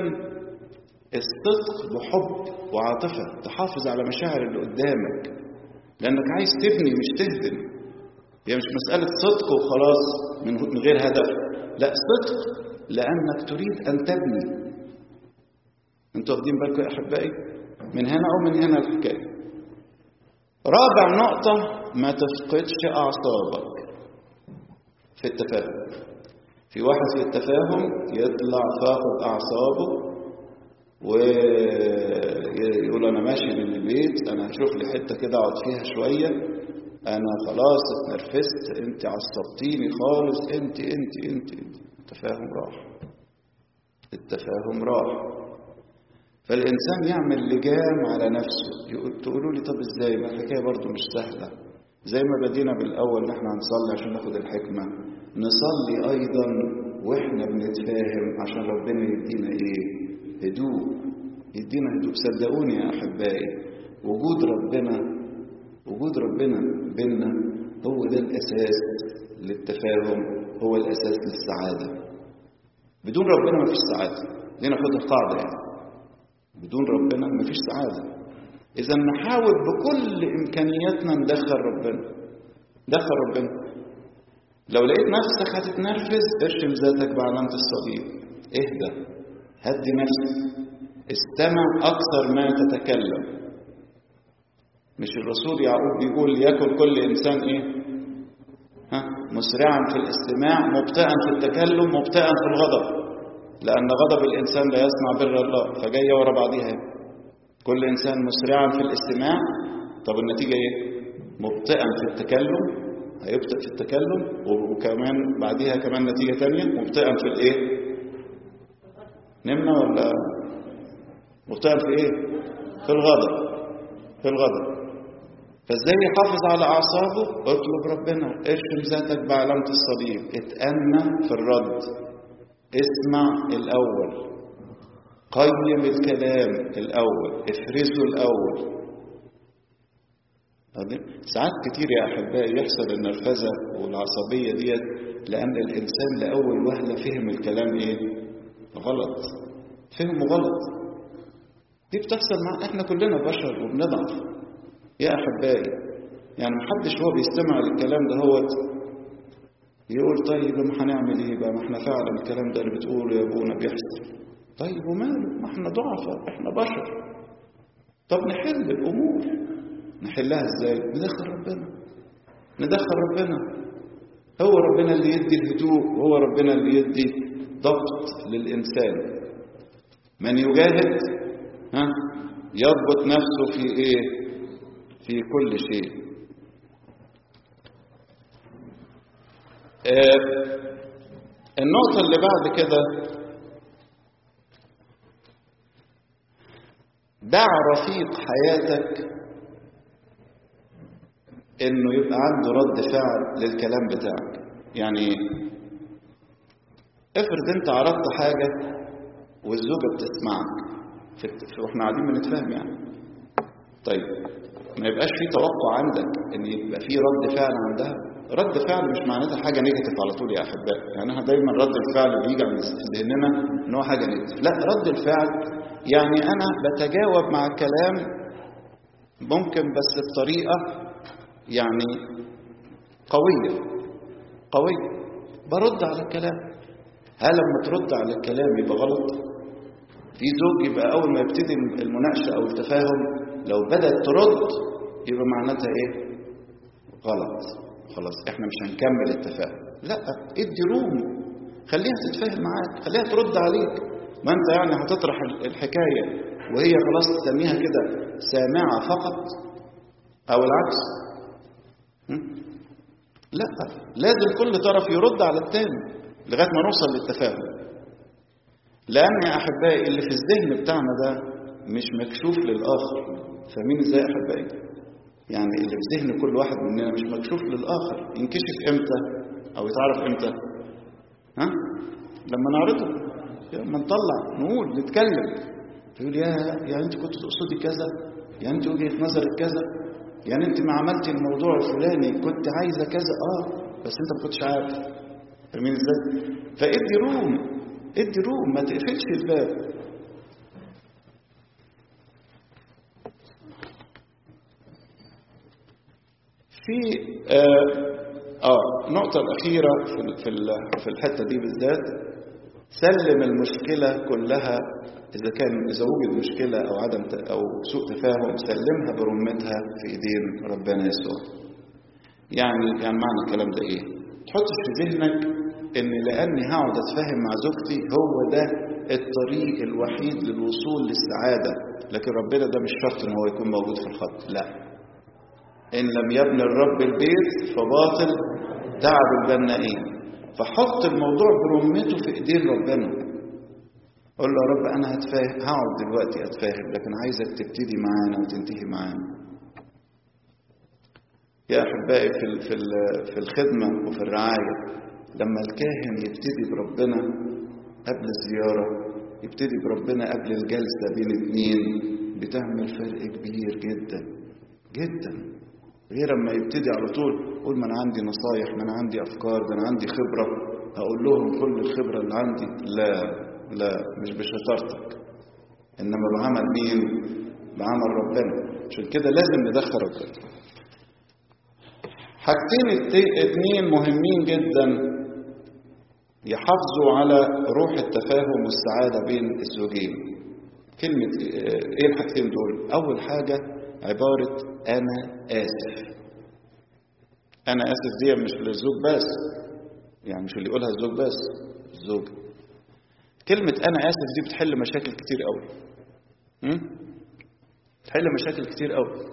الصدق بحب وعاطفة تحافظ على مشاعر اللي قدامك لأنك عايز تبني مش تهدم هي يعني مش مسألة صدق وخلاص من غير هدف لا صدق لأنك تريد أن تبني انتوا واخدين بالكم يا أحبائي من هنا أو من هنا الحكاية رابع نقطة ما تفقدش أعصابك في التفاهم في واحد في التفاهم يطلع فاقد أعصابه ويقول انا ماشي من البيت انا هشوف لي حته كده اقعد فيها شويه انا خلاص اتنرفزت انت عصبتيني خالص انت انت انت, انت. التفاهم راح التفاهم راح فالانسان يعمل لجام على نفسه تقولوا لي طب ازاي ما الحكايه برضو مش سهله زي ما بدينا بالاول ان احنا هنصلي عشان ناخد الحكمه نصلي ايضا واحنا بنتفاهم عشان ربنا يدينا ايه هدوء يدينا هدوء صدقوني يا احبائي وجود ربنا وجود ربنا بيننا هو ده الاساس للتفاهم هو الاساس للسعاده بدون ربنا مفيش سعاده دي ناخدها قاعده يعني بدون ربنا مفيش سعاده اذا نحاول بكل امكانياتنا ندخل ربنا دخل ربنا لو لقيت نفسك هتتنرفز ارشم ذاتك بعلامة الصليب اهدى هدي نفسك استمع أكثر ما تتكلم مش الرسول يعقوب بيقول يكن كل إنسان إيه ها مسرعا في الاستماع مبتئا في التكلم مبتئا في الغضب لأن غضب الإنسان لا يصنع بر الله فجاية ورا بعضيها كل إنسان مسرعا في الاستماع طب النتيجة إيه مبتئا في التكلم هيبطئ في التكلم وكمان بعديها كمان نتيجة تانية مبتئا في الإيه نمنا ولا مبتئا في إيه في الغضب في الغضب فازاي يحافظ على اعصابه اطلب ربنا ارشم ذاتك بعلامة الصليب اتأنى في الرد اسمع الاول قيم الكلام الاول افرزه الاول ساعات كتير يا احبائي يحصل النرفزه والعصبيه ديت لان الانسان لاول وهله فهم الكلام ايه غلط فهمه غلط دي بتحصل مع احنا كلنا بشر وبنضعف يا احبائي يعني محدش هو بيستمع للكلام ده هو يقول طيب ما هنعمل ايه بقى ما احنا فعلا الكلام ده اللي بتقوله يا ابونا بيحصل طيب وماله ما احنا ضعفاء احنا بشر طب نحل الامور نحلها ازاي ندخل ربنا ندخل ربنا هو ربنا اللي يدي الهدوء وهو ربنا اللي يدي ضبط للانسان من يجاهد ها يضبط نفسه في ايه في كل شيء آه النقطة اللي بعد كده دع رفيق حياتك انه يبقى عنده رد فعل للكلام بتاعك يعني ايه افرض انت عرضت حاجة والزوجة بتسمعك في واحنا قاعدين بنتفاهم يعني طيب ما يبقاش في توقع عندك ان يبقى في رد فعل عندها رد فعل مش معناتها حاجه نيجاتيف على طول يا احبائي يعني احنا دايما رد الفعل اللي بيجي عند ذهننا ان هو حاجه نيجاتيف لا رد الفعل يعني انا بتجاوب مع الكلام ممكن بس بطريقه يعني قويه قويه برد على الكلام هل لما ترد على الكلام يبقى غلط في زوج يبقى اول ما يبتدي المناقشه او التفاهم لو بدأت ترد يبقى معناتها ايه غلط خلاص احنا مش هنكمل التفاهم لا ادي روم خليها تتفاهم معاك خليها ترد عليك ما انت يعني هتطرح الحكاية وهي خلاص تسميها كده سامعة فقط او العكس لا لازم كل طرف يرد على التاني لغاية ما نوصل للتفاهم لأن يا أحبائي اللي في الذهن بتاعنا ده مش مكشوف للآخر فاهمين ازاي يا احبائي يعني اللي في ذهن كل واحد مننا مش مكشوف للاخر ينكشف امتى او يتعرف امتى ها لما نعرضه لما نطلع نقول نتكلم يقول يا يعني انت كنت تقصدي كذا يعني انت وجهه نظرك كذا يعني انت ما عملتي الموضوع الفلاني كنت عايزه كذا اه بس انت ما كنتش عارف فاهمين ازاي فادي روم ادي روم ما تقفلش الباب في آه, اه النقطة الأخيرة في في في الحتة دي بالذات سلم المشكلة كلها إذا كان إذا وجد مشكلة أو عدم أو سوء تفاهم سلمها برمتها في إيدين ربنا يسوع. يعني يعني معنى الكلام ده إيه؟ تحطش في ذهنك إن لأني هقعد أتفاهم مع زوجتي هو ده الطريق الوحيد للوصول للسعادة، لكن ربنا ده مش شرط إن هو يكون موجود في الخط، لا. إن لم يبني الرب البيت فباطل تعب البنائين فحط الموضوع برمته في ايدين ربنا قول له يا رب انا هتفاهم هقعد دلوقتي اتفاهم لكن عايزك تبتدي معانا وتنتهي معانا يا احبائي في في في الخدمه وفي الرعايه لما الكاهن يبتدي بربنا قبل الزياره يبتدي بربنا قبل الجلسه بين اتنين بتعمل فرق كبير جدا جدا غير اما يبتدي على طول قول ما انا عندي نصايح ما انا عندي افكار ده انا عندي خبره هقول لهم كل الخبره اللي عندي لا لا مش بشطارتك انما بعمل مين بعمل ربنا عشان كده لازم ندخل ربنا حاجتين اتنين مهمين جدا يحافظوا على روح التفاهم والسعادة بين الزوجين كلمة ايه الحاجتين دول اول حاجة عبارة انا اسف انا اسف دي مش للزوج بس يعني مش اللي يقولها الزوج بس الزوج كلمة انا اسف دي بتحل مشاكل كتير قوي بتحل مشاكل كتير قوي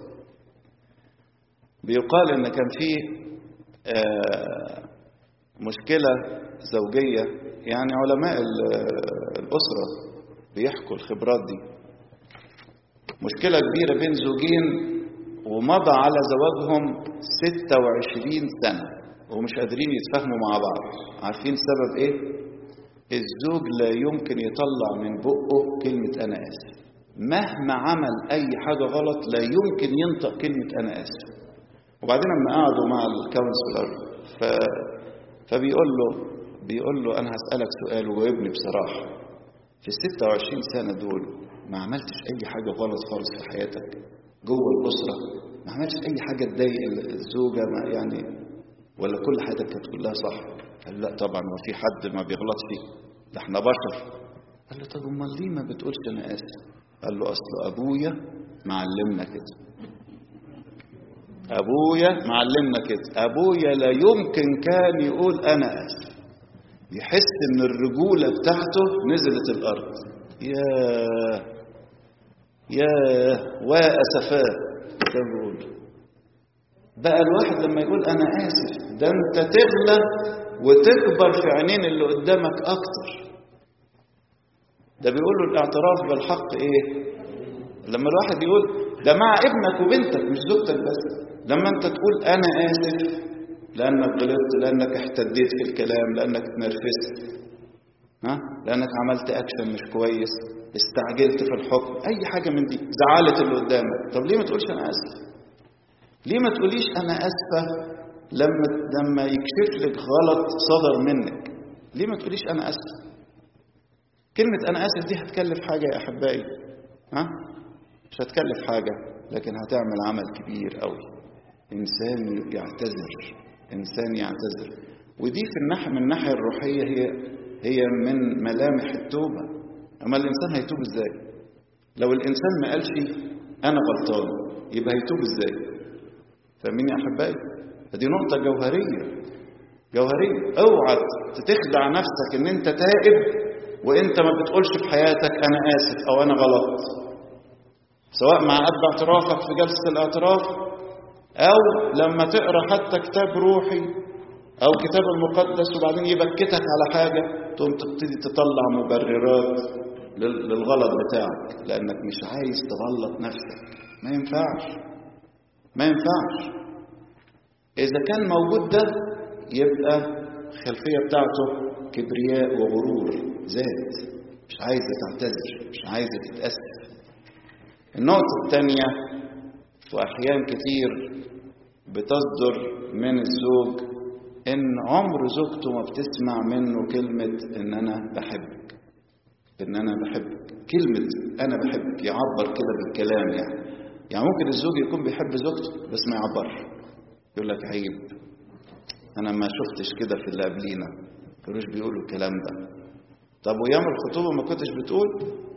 بيقال ان كان في آه مشكلة زوجية يعني علماء الأسرة بيحكوا الخبرات دي مشكلة كبيرة بين زوجين ومضى على زواجهم 26 سنة ومش قادرين يتفاهموا مع بعض عارفين سبب ايه الزوج لا يمكن يطلع من بقه كلمة أنا آسف مهما عمل أي حاجة غلط لا يمكن ينطق كلمة أنا آسف وبعدين لما قعدوا مع الكونسلر ف... فبيقول له بيقول له أنا هسألك سؤال وجاوبني بصراحة في ال 26 سنة دول ما عملتش أي حاجة غلط خالص في حياتك جوه الأسرة ما عملتش أي حاجة تضايق الزوجة ما يعني ولا كل حياتك كانت كلها صح قال لا طبعا ما في حد ما بيغلط فيه ده احنا بشر قال له طب امال ليه ما بتقولش انا اسف قال له اصل ابويا معلمنا كده ابويا معلمنا كده ابويا لا يمكن كان يقول انا اسف يحس ان الرجولة بتاعته نزلت الارض يا يا واسفاه كان بيقول بقى الواحد لما يقول انا اسف ده انت تغلى وتكبر في عينين اللي قدامك اكتر ده بيقول له الاعتراف بالحق ايه لما الواحد يقول ده مع ابنك وبنتك مش زوجتك بس لما انت تقول انا اسف لانك غلطت لانك احتديت في الكلام لانك اتنرفزت ها لانك عملت اكشن مش كويس استعجلت في الحكم اي حاجه من دي زعلت اللي قدامك طب ليه ما تقولش انا اسف ليه ما تقوليش انا اسفه لما لما يكشف لك غلط صدر منك ليه ما تقوليش انا اسف كلمه انا اسف دي هتكلف حاجه يا احبائي ها مش هتكلف حاجه لكن هتعمل عمل كبير قوي انسان يعتذر انسان يعتذر ودي في الناحيه من الناحيه الروحيه هي هي من ملامح التوبه اما الانسان هيتوب ازاي لو الانسان ما قالش انا غلطان يبقى هيتوب ازاي فاهمين يا احبائي دي نقطه جوهريه جوهريه اوعى تخدع نفسك ان انت تائب وانت ما بتقولش في حياتك انا اسف او انا غلط سواء مع قد اعترافك في جلسه الاعتراف او لما تقرا حتى كتاب روحي او كتاب المقدس وبعدين يبكتك على حاجه تقوم تبتدي تطلع مبررات للغلط بتاعك لانك مش عايز تغلط نفسك ما ينفعش ما ينفعش اذا كان موجود ده يبقى الخلفيه بتاعته كبرياء وغرور ذات مش عايزه تعتذر مش عايزه تتاسف النقطه الثانيه واحيان كتير بتصدر من الزوج ان عمر زوجته ما بتسمع منه كلمه ان انا بحبك ان انا بحبك كلمه انا بحبك يعبر كده بالكلام يعني يعني ممكن الزوج يكون بيحب زوجته بس ما يعبرش يقول لك عيب انا ما شفتش كده في اللي قبلينا كانوش بيقولوا الكلام ده طب وايام الخطوبه ما كنتش بتقول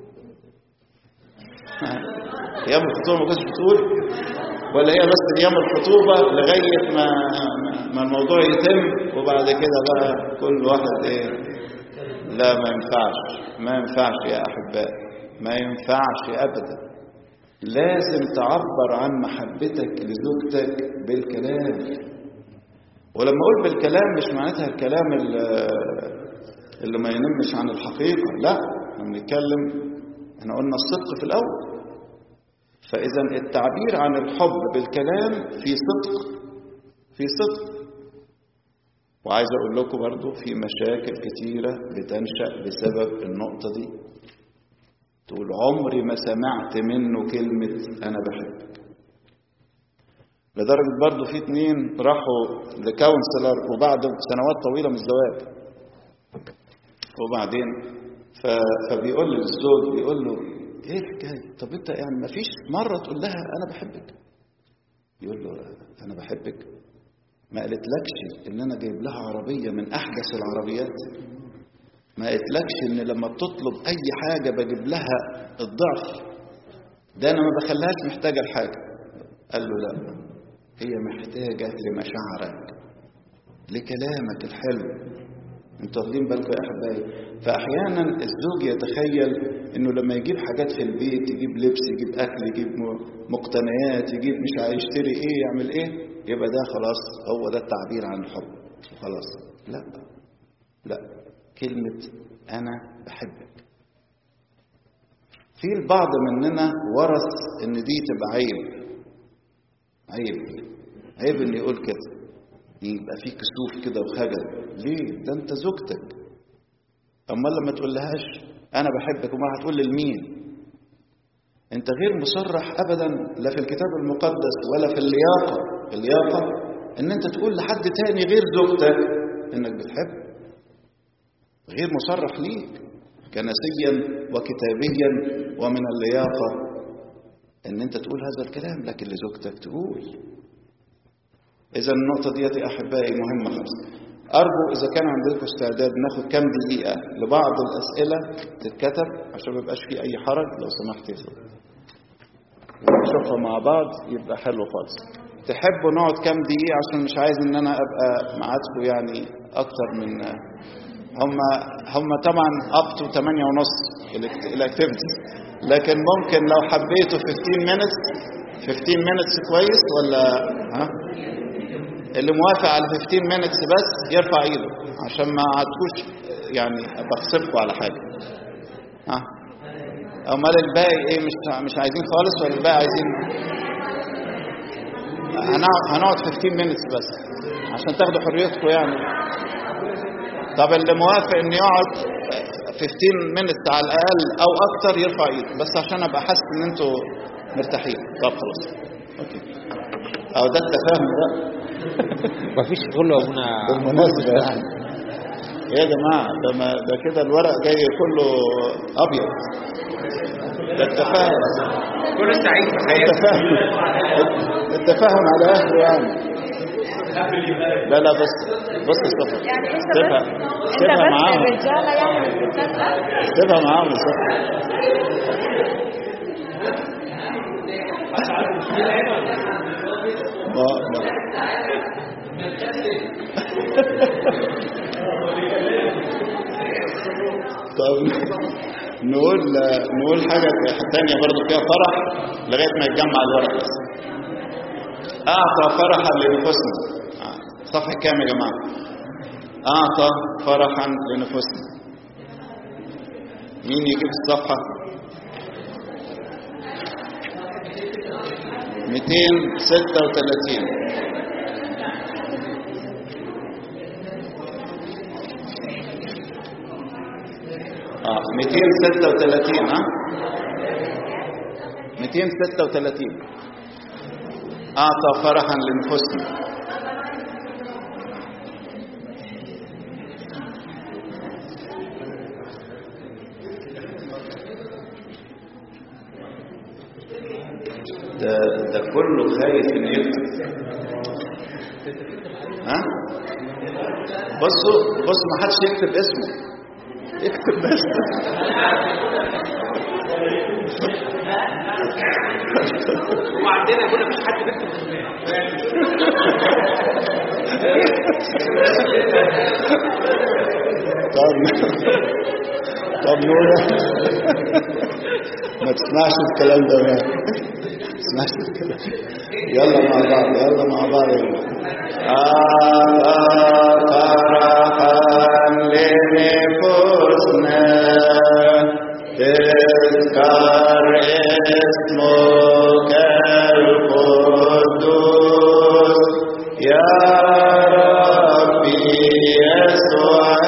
ايام الخطوبه ما كنتش بتقول ولا هي بس ايام الخطوبه لغايه ما ما الموضوع يتم وبعد كده بقى كل واحد ايه لا ما ينفعش ما ينفعش يا احباء ما ينفعش ابدا لازم تعبر عن محبتك لزوجتك بالكلام ولما اقول بالكلام مش معناتها الكلام اللي ما ينمش عن الحقيقه لا احنا بنتكلم احنا قلنا الصدق في الاول فاذا التعبير عن الحب بالكلام في صدق في صدق وعايز اقول لكم برضو في مشاكل كتيره بتنشا بسبب النقطه دي تقول عمري ما سمعت منه كلمة أنا بحبك لدرجة برضو في اتنين راحوا لكونسلر وبعد سنوات طويلة من الزواج وبعدين فبيقول للزوج بيقول له ايه الحكاية طب انت يعني ما فيش مرة تقول لها انا بحبك يقول له انا بحبك ما قالتلكش ان انا جايب لها عربية من احدث العربيات ما قالتلكش ان لما بتطلب اي حاجة بجيب لها الضعف ده انا ما بخليهاش محتاجة لحاجة قال له لا هي محتاجة لمشاعرك لكلامك الحلو انتوا واخدين بالكم يا احبائي فاحيانا الزوج يتخيل انه لما يجيب حاجات في البيت يجيب لبس يجيب اكل يجيب مقتنيات يجيب مش هيشتري ايه يعمل ايه يبقى ده خلاص هو ده التعبير عن الحب خلاص لا لا كلمة انا بحبك في البعض مننا ورث ان دي تبقى عيب عيب عيب ان يقول كده يبقى في كسوف كده وخجل ليه ده انت زوجتك اما لما تقول لهاش انا بحبك وما هتقول لمين انت غير مصرح ابدا لا في الكتاب المقدس ولا في اللياقه اللياقه ان انت تقول لحد تاني غير زوجتك انك بتحب غير مصرح ليك كنسيا وكتابيا ومن اللياقه ان انت تقول هذا الكلام لكن لزوجتك تقول إذا النقطة دي أحبائي مهمة خالص أرجو إذا كان عندكم استعداد ناخد كام دقيقة لبعض الأسئلة تتكتب عشان ما يبقاش في أي حرج لو سمحت يا ونشوفها مع بعض يبقى حلو خالص تحبوا نقعد كام دقيقة عشان مش عايز إن أنا أبقى معاكم يعني أكتر من هم هم طبعا اب تو 8 ونص الاكتيفيتيز لكن ممكن لو حبيتوا 15 minutes 15 minutes كويس ولا ها اللي موافق على 15 minutes بس يرفع ايده عشان ما عادكوش يعني بغصبكم على حاجه ها امال الباقي ايه مش مش عايزين خالص ولا الباقي عايزين هنقعد هنقعد 15 minutes بس عشان تاخدوا حريتكم يعني طب اللي موافق ان يقعد 15 minutes على الاقل او اكتر يرفع ايده بس عشان ابقى حاسس ان انتوا مرتاحين طب خلاص اوكي او ده التفاهم بقى مفيش كله يا ابونا بالمناسبة يعني يا جماعة ده, ما ده كده الورق جاي كله أبيض ده التفاهم كله سعيد في حياته التفاهم التفاهم على آخره يعني لا لا بس بص الصفر يعني انت سيبها بس انت سيبها بس معاهم الرجاله يعني الستات لا سيبها معاهم الصفر ما ما طب نقول نقول حاجة تانية برضو فيها فرح لغاية ما يتجمع الورق بس أعطى فرحا لنفوسنا آه، صفحة كام يا جماعة أعطى فرحا لنفوسنا مين يجيب الصفحة 236 اه 236 ها 236 أعطى فرحا لنفوسنا ده ده كله خايف انه يكتب ها بصوا بص ما حدش يكتب اسمه يكتب بس وعندنا كنا مش حد بيكتب طب طب نقول ما تسمعش الكلام ده بقى ما تسمعش الكلام يلا مع بعض يلا مع بعض يلا فرحا لنفوسنا تذكر اسمك القدوس يا ربي يسوع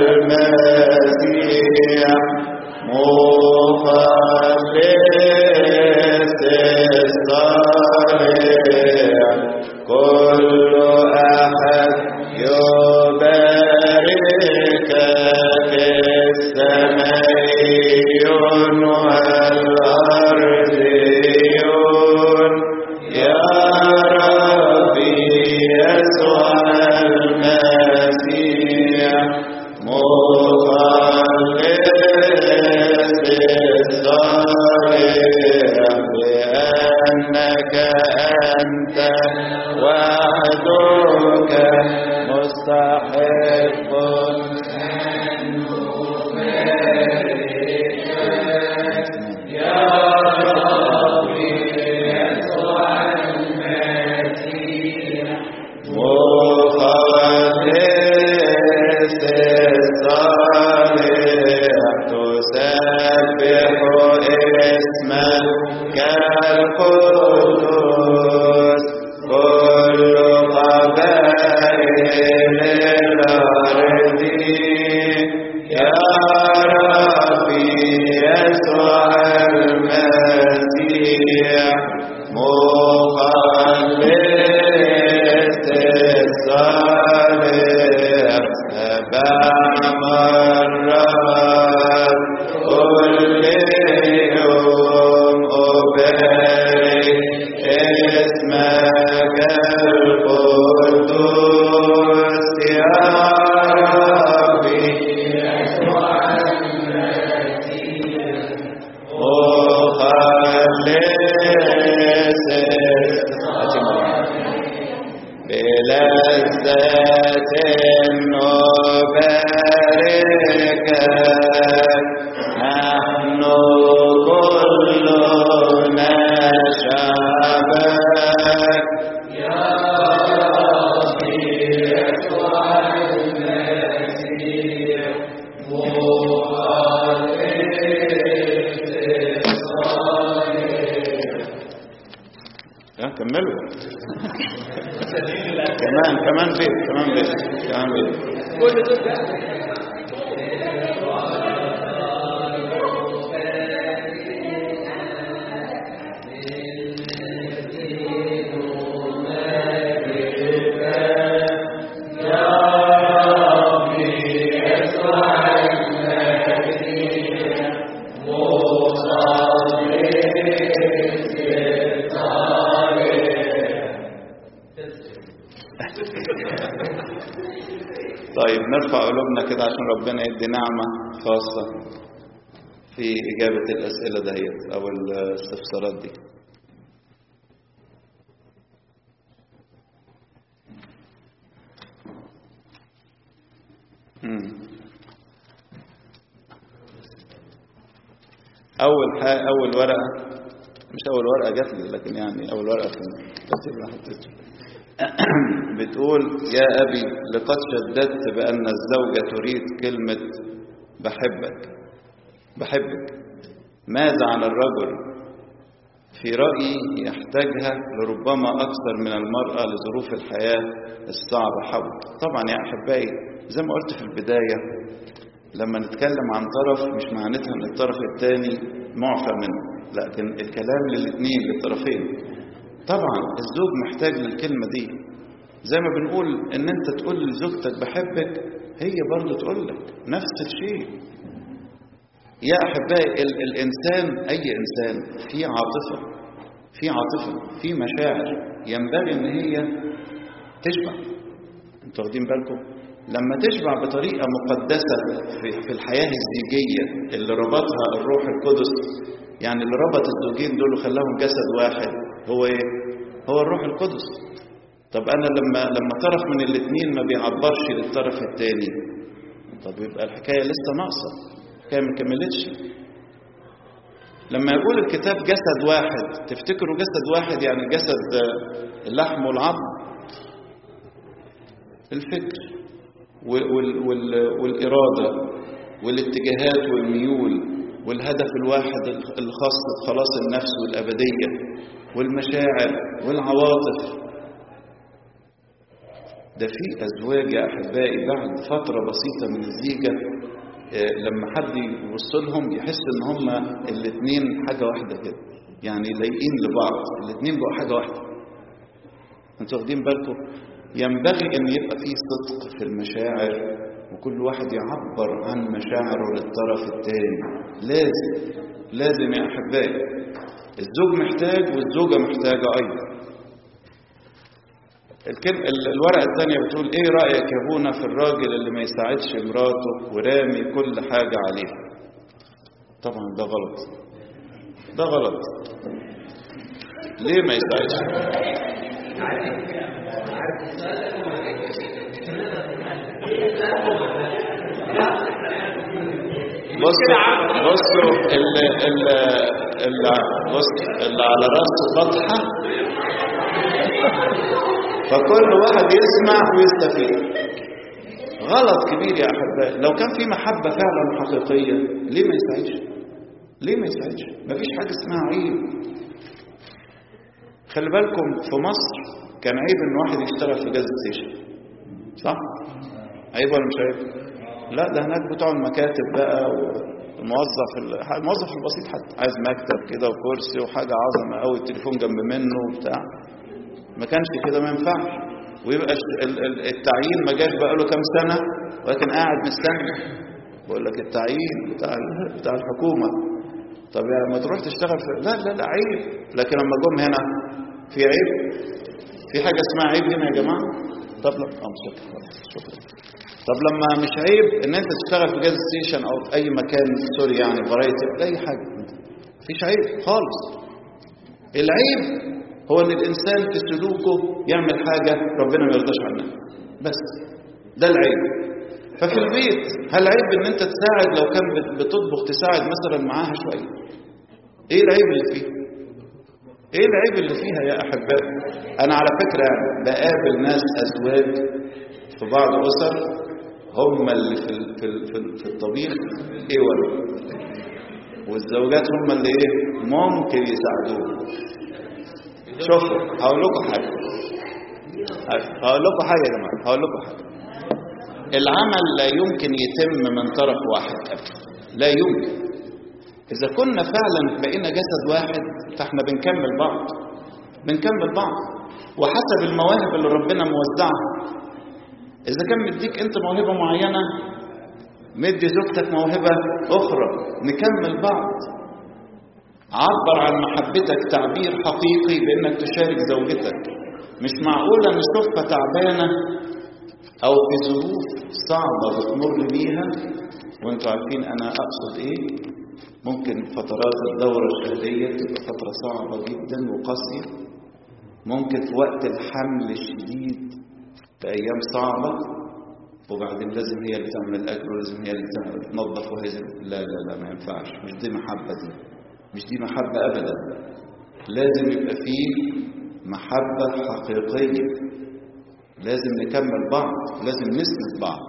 المسيح مخلص الصالح كل أحد يباركك في السمايون والأرضيون يا ربي يسوع الصالح تسبح اسمك القدوس كل قبائل الأرض يا ربي يسوع المسيح مخلص الصالح سبع مرات كل يوم أبارك اسمك القدوس يا ربي مخلص بلذة نباركك نحن كلنا شعبك يا كملوا كمان كمان بيت كمان بيت كمان بيت طيب نرفع قلوبنا كده عشان ربنا يدي نعمة خاصة في إجابة الأسئلة دهيت أو الاستفسارات دي مم. أول حاجة أول ورقة مش أول ورقة جات لي لكن يعني أول ورقة في الترتيب اللي حطيته بتقول يا أبي لقد شددت بأن الزوجة تريد كلمة بحبك بحبك ماذا عن الرجل في رأيي يحتاجها لربما أكثر من المرأة لظروف الحياة الصعبة حول طبعا يا أحبائي زي ما قلت في البداية لما نتكلم عن طرف مش معناتها ان الطرف الثاني معفى منه لكن الكلام للاثنين للطرفين طبعا الزوج محتاج للكلمة دي زي ما بنقول ان انت تقول لزوجتك بحبك هي برضه تقول لك نفس الشيء يا احبائي ال- الانسان اي انسان في عاطفة في عاطفة في مشاعر ينبغي ان هي تشبع انتوا واخدين بالكم لما تشبع بطريقة مقدسة في, في الحياة الزيجية اللي ربطها الروح القدس يعني اللي ربط الزوجين دول وخلاهم جسد واحد هو ايه هو الروح القدس طب انا لما لما طرف من الاثنين ما بيعبرش للطرف الثاني طب يبقى الحكايه لسه ناقصه الحكايه ما كملتش لما يقول الكتاب جسد واحد تفتكروا جسد واحد يعني جسد آه، اللحم والعظم الفكر وال وال والإرادة والاتجاهات والميول والهدف الواحد الخاص بخلاص النفس والأبدية والمشاعر والعواطف ده في أزواج يا أحبائي بعد فترة بسيطة من الزيجة آه، لما حد يبص لهم يحس إن هما الاتنين حاجة واحدة كده يعني لايقين لبعض الاتنين بقوا حاجة واحدة انتوا واخدين بالكم ينبغي ان يبقى فيه صدق في المشاعر وكل واحد يعبر عن مشاعره للطرف الثاني لازم لازم يا احبائي الزوج محتاج والزوجه محتاجه ايضا الكلم ال- الورقه الثانيه بتقول ايه رايك يا ابونا في الراجل اللي ما يساعدش مراته ورامي كل حاجه عليها طبعا ده غلط ده غلط ليه ما يساعدش بصوا بصوا اللي اللي اللي بص اللي على راسه بطحه فكل واحد يسمع ويستفيد غلط كبير يا احبائي لو كان في محبه فعلا حقيقيه ليه ما يساعدش ليه ما يساعدش مفيش حاجه اسمها عيب خلي بالكم في مصر كان عيب ان واحد يشتغل في جاز ستيشن صح عيب ولا مش عيب لا ده هناك بتوع المكاتب بقى والموظف ال- الموظف البسيط حتى عايز مكتب كده وكرسي وحاجه عظمه قوي التليفون جنب منه وبتاع ما كانش كده ما ينفعش ويبقى الش- ال- ال- التعيين ما جاش بقى له كام سنه ولكن قاعد مستني بقول لك التعيين بتاع ال- بتاع الحكومه طب يعني ما تروح تشتغل في لا لا لا عيب لكن لما جم هنا في عيب في حاجه اسمها عيب هنا يا جماعه طب لا اه مش شكرا خلاص، شكرا طب لما مش عيب ان انت تشتغل في جاز ستيشن او في اي مكان سوري يعني فرايتي ولا اي حاجه مفيش عيب خالص العيب هو ان الانسان في سلوكه يعمل حاجه ربنا ما يرضاش عنها بس ده العيب ففي البيت هل عيب ان انت تساعد لو كان بت- بتطبخ تساعد مثلا معاها شويه ايه العيب اللي فيه ايه العيب اللي فيها يا احبائي انا على فكره يعني بقابل ناس ازواج في بعض اسر هم اللي في ال- في ال- في, ال- في الطبيخ ايه ولا والزوجات هم اللي ايه ممكن يساعدوه شوفوا هقول لكم حاجه هقول لكم حاجه يا جماعه هقول لكم حاجه العمل لا يمكن يتم من طرف واحد ابدا لا يمكن اذا كنا فعلا بقينا جسد واحد فاحنا بنكمل بعض بنكمل بعض وحسب المواهب اللي ربنا موزعها اذا كان مديك انت موهبه معينه مدي زوجتك موهبه اخرى نكمل بعض عبر عن محبتك تعبير حقيقي بانك تشارك زوجتك مش معقوله نشوفها تعبانه او في ظروف صعبه بتمر بيها وانتوا عارفين انا اقصد ايه ممكن فترات الدورة الشهرية تبقى فترة صعبة جدا وقاسية ممكن في وقت الحمل الشديد في أيام صعبة وبعدين لازم هي اللي تعمل الأكل ولازم هي اللي تعمل تنظف وهي لا لا لا ما ينفعش مش دي محبة دي مش دي محبة أبدا لازم يبقى فيه محبة حقيقية لازم نكمل بعض لازم نسند بعض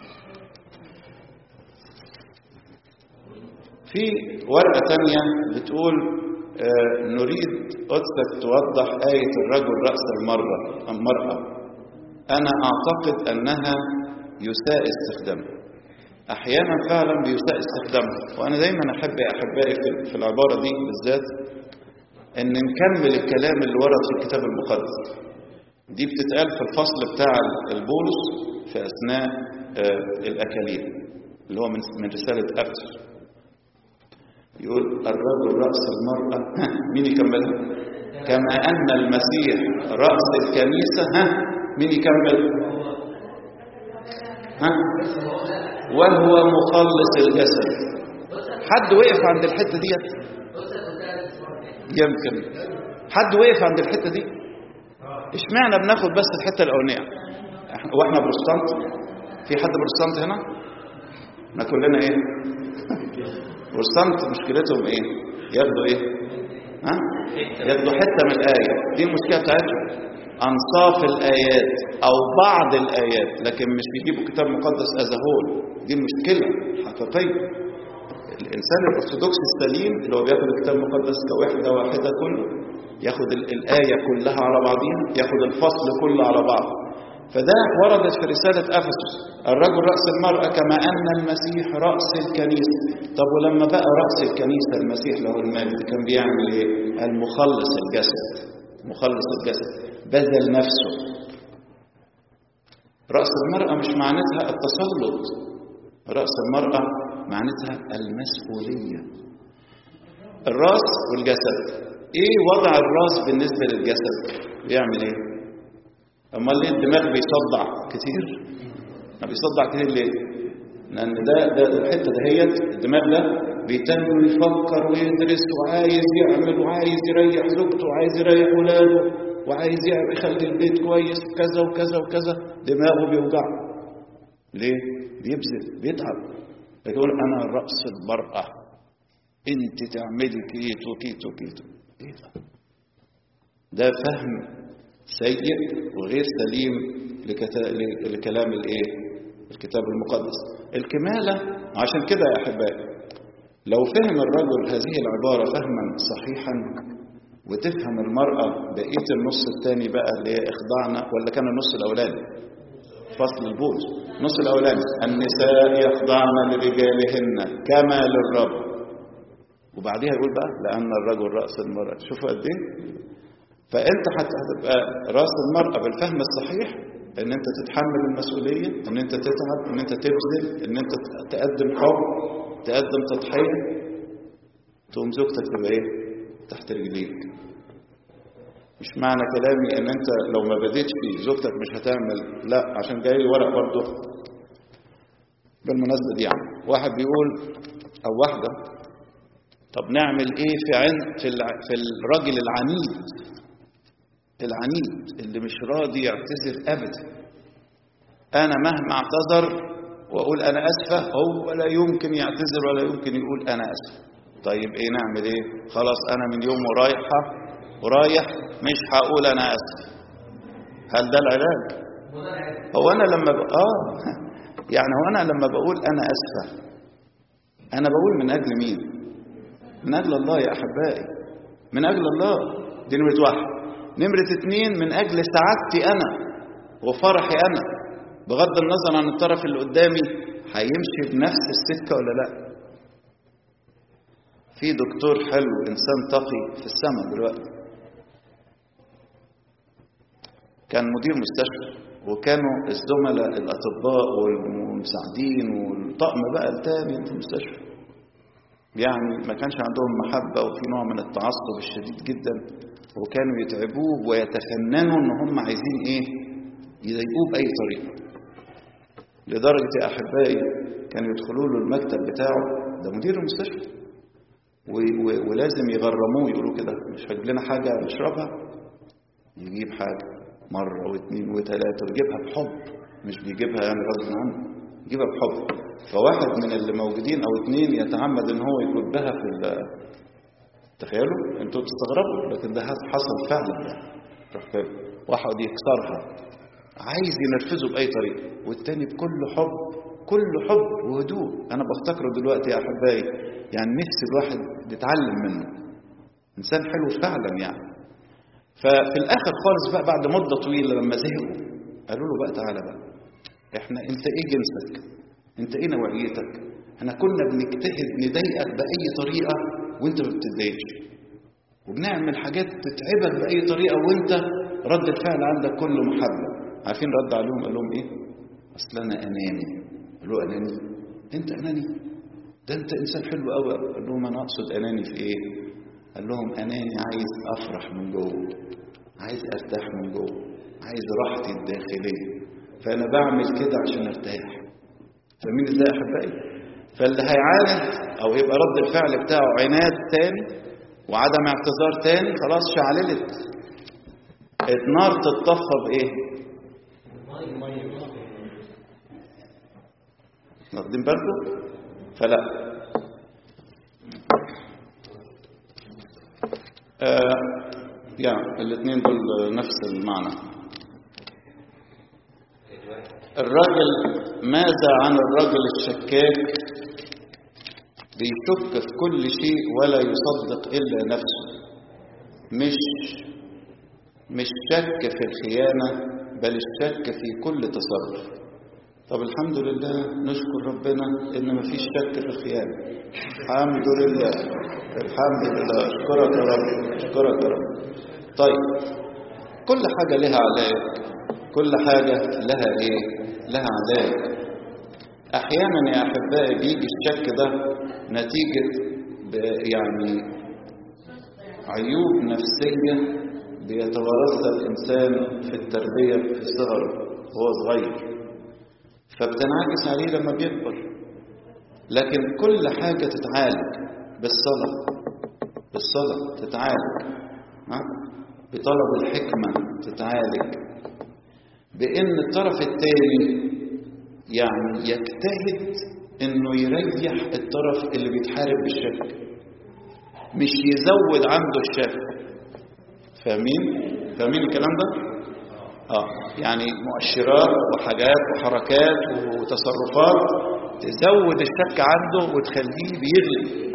في ورقة تانية بتقول آه، نريد قدسك توضح آية الرجل رأس المرة المرأة أنا أعتقد أنها يساء استخدامها أحيانا فعلا بيساء استخدامها وأنا دايما أحب يا أحبائي في- في العبارة دي بالذات أن نكمل الكلام اللي ورد في الكتاب المقدس دي بتتقال في الفصل بتاع البولس في أثناء آه، الأكاليل اللي هو من من رسالة أفسس يقول الرجل رأس المرأة ها مين يكملها كما أن المسيح رأس الكنيسة ها مين يكمل ها وهو مخلص الجسد حد وقف عند الحتة ديت يمكن حد وقف عند الحتة دي اشمعنى بناخد بس الحتة الأولانية إحنا- واحنا بروستانت في حد بروستانت هنا احنا كلنا ايه بروستانت مشكلتهم ايه ياخدوا ايه ها ياخدوا حته من الايه دي المشكله بتاعتهم انصاف الايات او بعض الايات لكن مش بيجيبوا كتاب مقدس از هول دي المشكله الحقيقيه الانسان الارثوذكسي السليم اللي هو بياخد الكتاب المقدس كوحده واحده كله ياخد ال- الايه كلها على بعضيها ياخد الفصل كله على بعضه فده وردت في رسالة أفسس الرجل رأس المرأة كما أن المسيح رأس الكنيسة طب ولما بقى رأس الكنيسة المسيح له المجد كان بيعمل إيه؟ المخلص الجسد مخلص الجسد بذل نفسه رأس المرأة مش معناتها التسلط رأس المرأة معناتها المسؤولية الراس والجسد ايه وضع الراس بالنسبة للجسد بيعمل ايه امال ليه الدماغ بيصدع كتير ما بيصدع كتير ليه لان ده ده الحته دهيت الدماغ ده بيتم يفكر ويدرس وعايز يعمل وعايز يريح زوجته وعايز يريح ولاده وعايز يعمل يخلي البيت كويس كذا وكذا وكذا دماغه بيوجعه ليه بيبذل بيتعب لكن يقول انا راس المراه انت تعملي كيتو كيتو كيتو ايه ده ده فهم سيء وغير سليم لكتا... لكلام الايه الكتاب المقدس الكمالة عشان كده يا أحبائي لو فهم الرجل هذه العبارة فهما صحيحا وتفهم المرأة بقية النص الثاني بقى اللي هي إخضعنا ولا كان النص الأولاني فصل البولس النص الأولاني النساء يخضعن لرجالهن كما للرب وبعديها يقول بقى لأن الرجل رأس المرأة شوفوا قد إيه فأنت هتبقى رأس المرأة بالفهم الصحيح ان انت تتحمل المسؤولية ان انت تتعب ان انت تبذل ان انت تقدم حب تقدم تضحية تقوم زوجتك تبقى ايه تحت رجليك مش معنى كلامي ان انت لو ما بديتش زوجتك مش هتعمل لا عشان جاي لي ورق برضه بالمناسبة دي يعني واحد بيقول او واحدة طب نعمل ايه في عن في, الع... في الراجل العنيد العنيد اللي مش راضي يعتذر ابدا انا مهما اعتذر واقول انا اسفه هو لا يمكن يعتذر ولا يمكن يقول انا اسف طيب ايه نعمل ايه خلاص انا من يوم ورايحه ورايح مش هقول انا اسف هل ده العلاج هو انا لما ب... اه يعني هو انا لما بقول انا اسفه انا بقول من اجل مين من اجل الله يا احبائي من اجل الله دي نمره واحد نمرة اتنين من أجل سعادتي أنا وفرحي أنا بغض النظر عن الطرف اللي قدامي هيمشي بنفس السكة ولا لا في دكتور حلو إنسان تقي في السماء دلوقتي كان مدير مستشفى وكانوا الزملاء الأطباء والمساعدين والطقم بقى التاني في المستشفى يعني ما كانش عندهم محبة وفي نوع من التعصب الشديد جدا وكانوا يتعبوه ويتفننوا ان هم عايزين ايه يضايقوه باي طريقه لدرجه يا احبائي كانوا يدخلوا له المكتب بتاعه ده مدير المستشفى ولازم يغرموه يقولوا كده مش هجيب لنا حاجه نشربها يجيب حاجه مره واثنين وثلاثه ويجيبها بحب مش بيجيبها يعني غصب عنه يجيبها بحب فواحد من اللي موجودين او اثنين يتعمد ان هو يكبها في تخيلوا انتوا بتستغربوا لكن ده حصل فعلا ده واحد يكسرها عايز ينرفزه باي طريقه والتاني بكل حب كل حب وهدوء انا بفتكره دلوقتي يا احبائي يعني نفسي الواحد يتعلم منه انسان حلو فعلا يعني ففي الاخر خالص بقى بعد مده طويله لما زهقوا قالوا له بقى تعالى بقى احنا انت ايه جنسك انت ايه نوعيتك احنا كنا بنجتهد نضايقك باي طريقه وانت ما بتتضايقش وبنعمل حاجات تتعبك باي طريقه وانت رد الفعل عندك كله محبه عارفين رد عليهم قال لهم ايه اصل انا اناني قالوا اناني انت اناني ده انت انسان حلو قوي قال لهم انا اقصد اناني في ايه قال لهم اناني عايز افرح من جوه عايز ارتاح من جوه عايز راحتي الداخليه فانا بعمل كده عشان ارتاح فاهمين ازاي يا احبائي فاللي هيعاند او يبقى رد الفعل بتاعه عناد تاني وعدم اعتذار تاني خلاص شعللت النار تتطفى بايه واخدين بالكم فلا آه يعني الاثنين دول نفس المعنى الرجل ماذا عن الرجل الشكاك بيشك في كل شيء ولا يصدق إلا نفسه مش مش شك في الخيانة بل الشك في كل تصرف طب الحمد لله نشكر ربنا ان مفيش شك في الخيانة الحمد لله الحمد لله اشكرك يا رب اشكرك يا رب طيب كل حاجة لها علاج كل حاجة لها ايه لها علاج احيانا يا احبائي بيجي الشك ده نتيجة يعني عيوب نفسية بيتوارثها الإنسان في التربية في الصغر وهو صغير فبتنعكس عليه لما بيكبر لكن كل حاجة تتعالج بالصلاة بالصلاة تتعالج بطلب الحكمة تتعالج بأن الطرف الثاني يعني يجتهد انه يريح الطرف اللي بيتحارب بالشك مش يزود عنده الشك فاهمين فاهمين الكلام ده اه يعني مؤشرات وحاجات وحركات وتصرفات تزود الشك عنده وتخليه بيغلب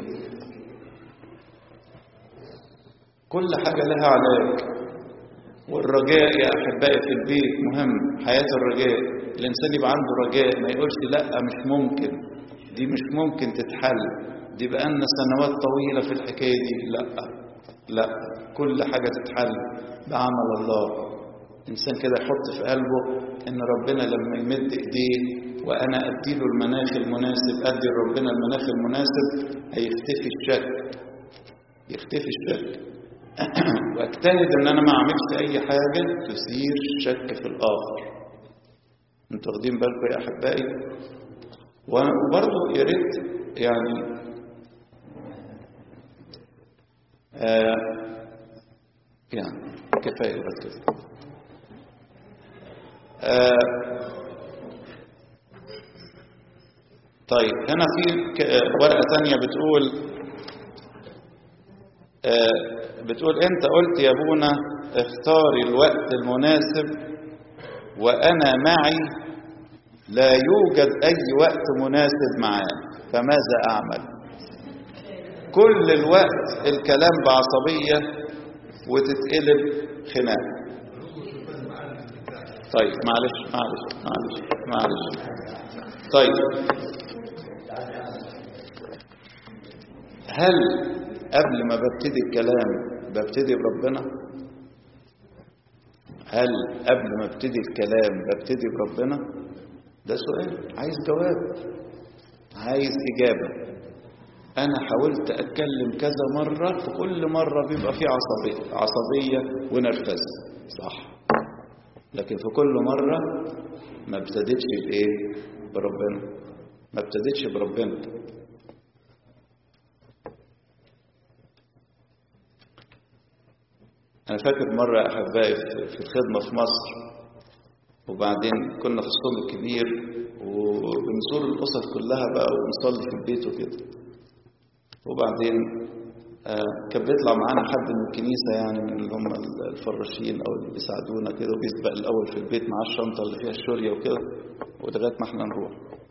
كل حاجة لها علاج والرجاء يا أحبائي في البيت مهم حياة الرجاء الإنسان يبقى عنده رجاء ما يقولش لا مش ممكن دي مش ممكن تتحل دي بقالنا سنوات طويلة في الحكاية دي لا لا كل حاجة تتحل بعمل الله إنسان كده يحط في قلبه إن ربنا لما يمد إيديه وأنا أديله المناخ المناسب أدي لربنا المناخ المناسب هيختفي الشك يختفي الشك واجتهد ان انا ما اعملش اي حاجه تثير شك في الاخر انتوا واخدين بالكم يا احبائي وبرضه يا ريت يعني آه يعني كفايه بس كده آه طيب هنا في ك- ورقه ثانيه بتقول آه بتقول انت قلت يا ابونا اختاري الوقت المناسب وانا معي لا يوجد اي وقت مناسب معاه فماذا اعمل كل الوقت الكلام بعصبية وتتقلب خناق طيب معلش معلش معلش معلش طيب هل قبل ما ببتدي الكلام ببتدي بربنا هل قبل ما ابتدي الكلام ببتدي بربنا ده سؤال عايز جواب عايز إجابة أنا حاولت أتكلم كذا مرة في كل مرة بيبقى فيه عصبية عصبية ونرفزة صح لكن في كل مرة ما ابتديتش بإيه بربنا ما ابتديتش بربنا أنا فاكر مرة يا أحبائي في في الخدمة في مصر وبعدين كنا في الصوم الكبير وبنزور الأسر كلها بقى ونصلي في البيت وكده وبعدين آه، كان بيطلع معانا حد من الكنيسة يعني من اللي هم الفراشين أو اللي بيساعدونا كده وبيسبق الأول في البيت مع الشنطة اللي فيها الشورية وكده ولغاية ما احنا نروح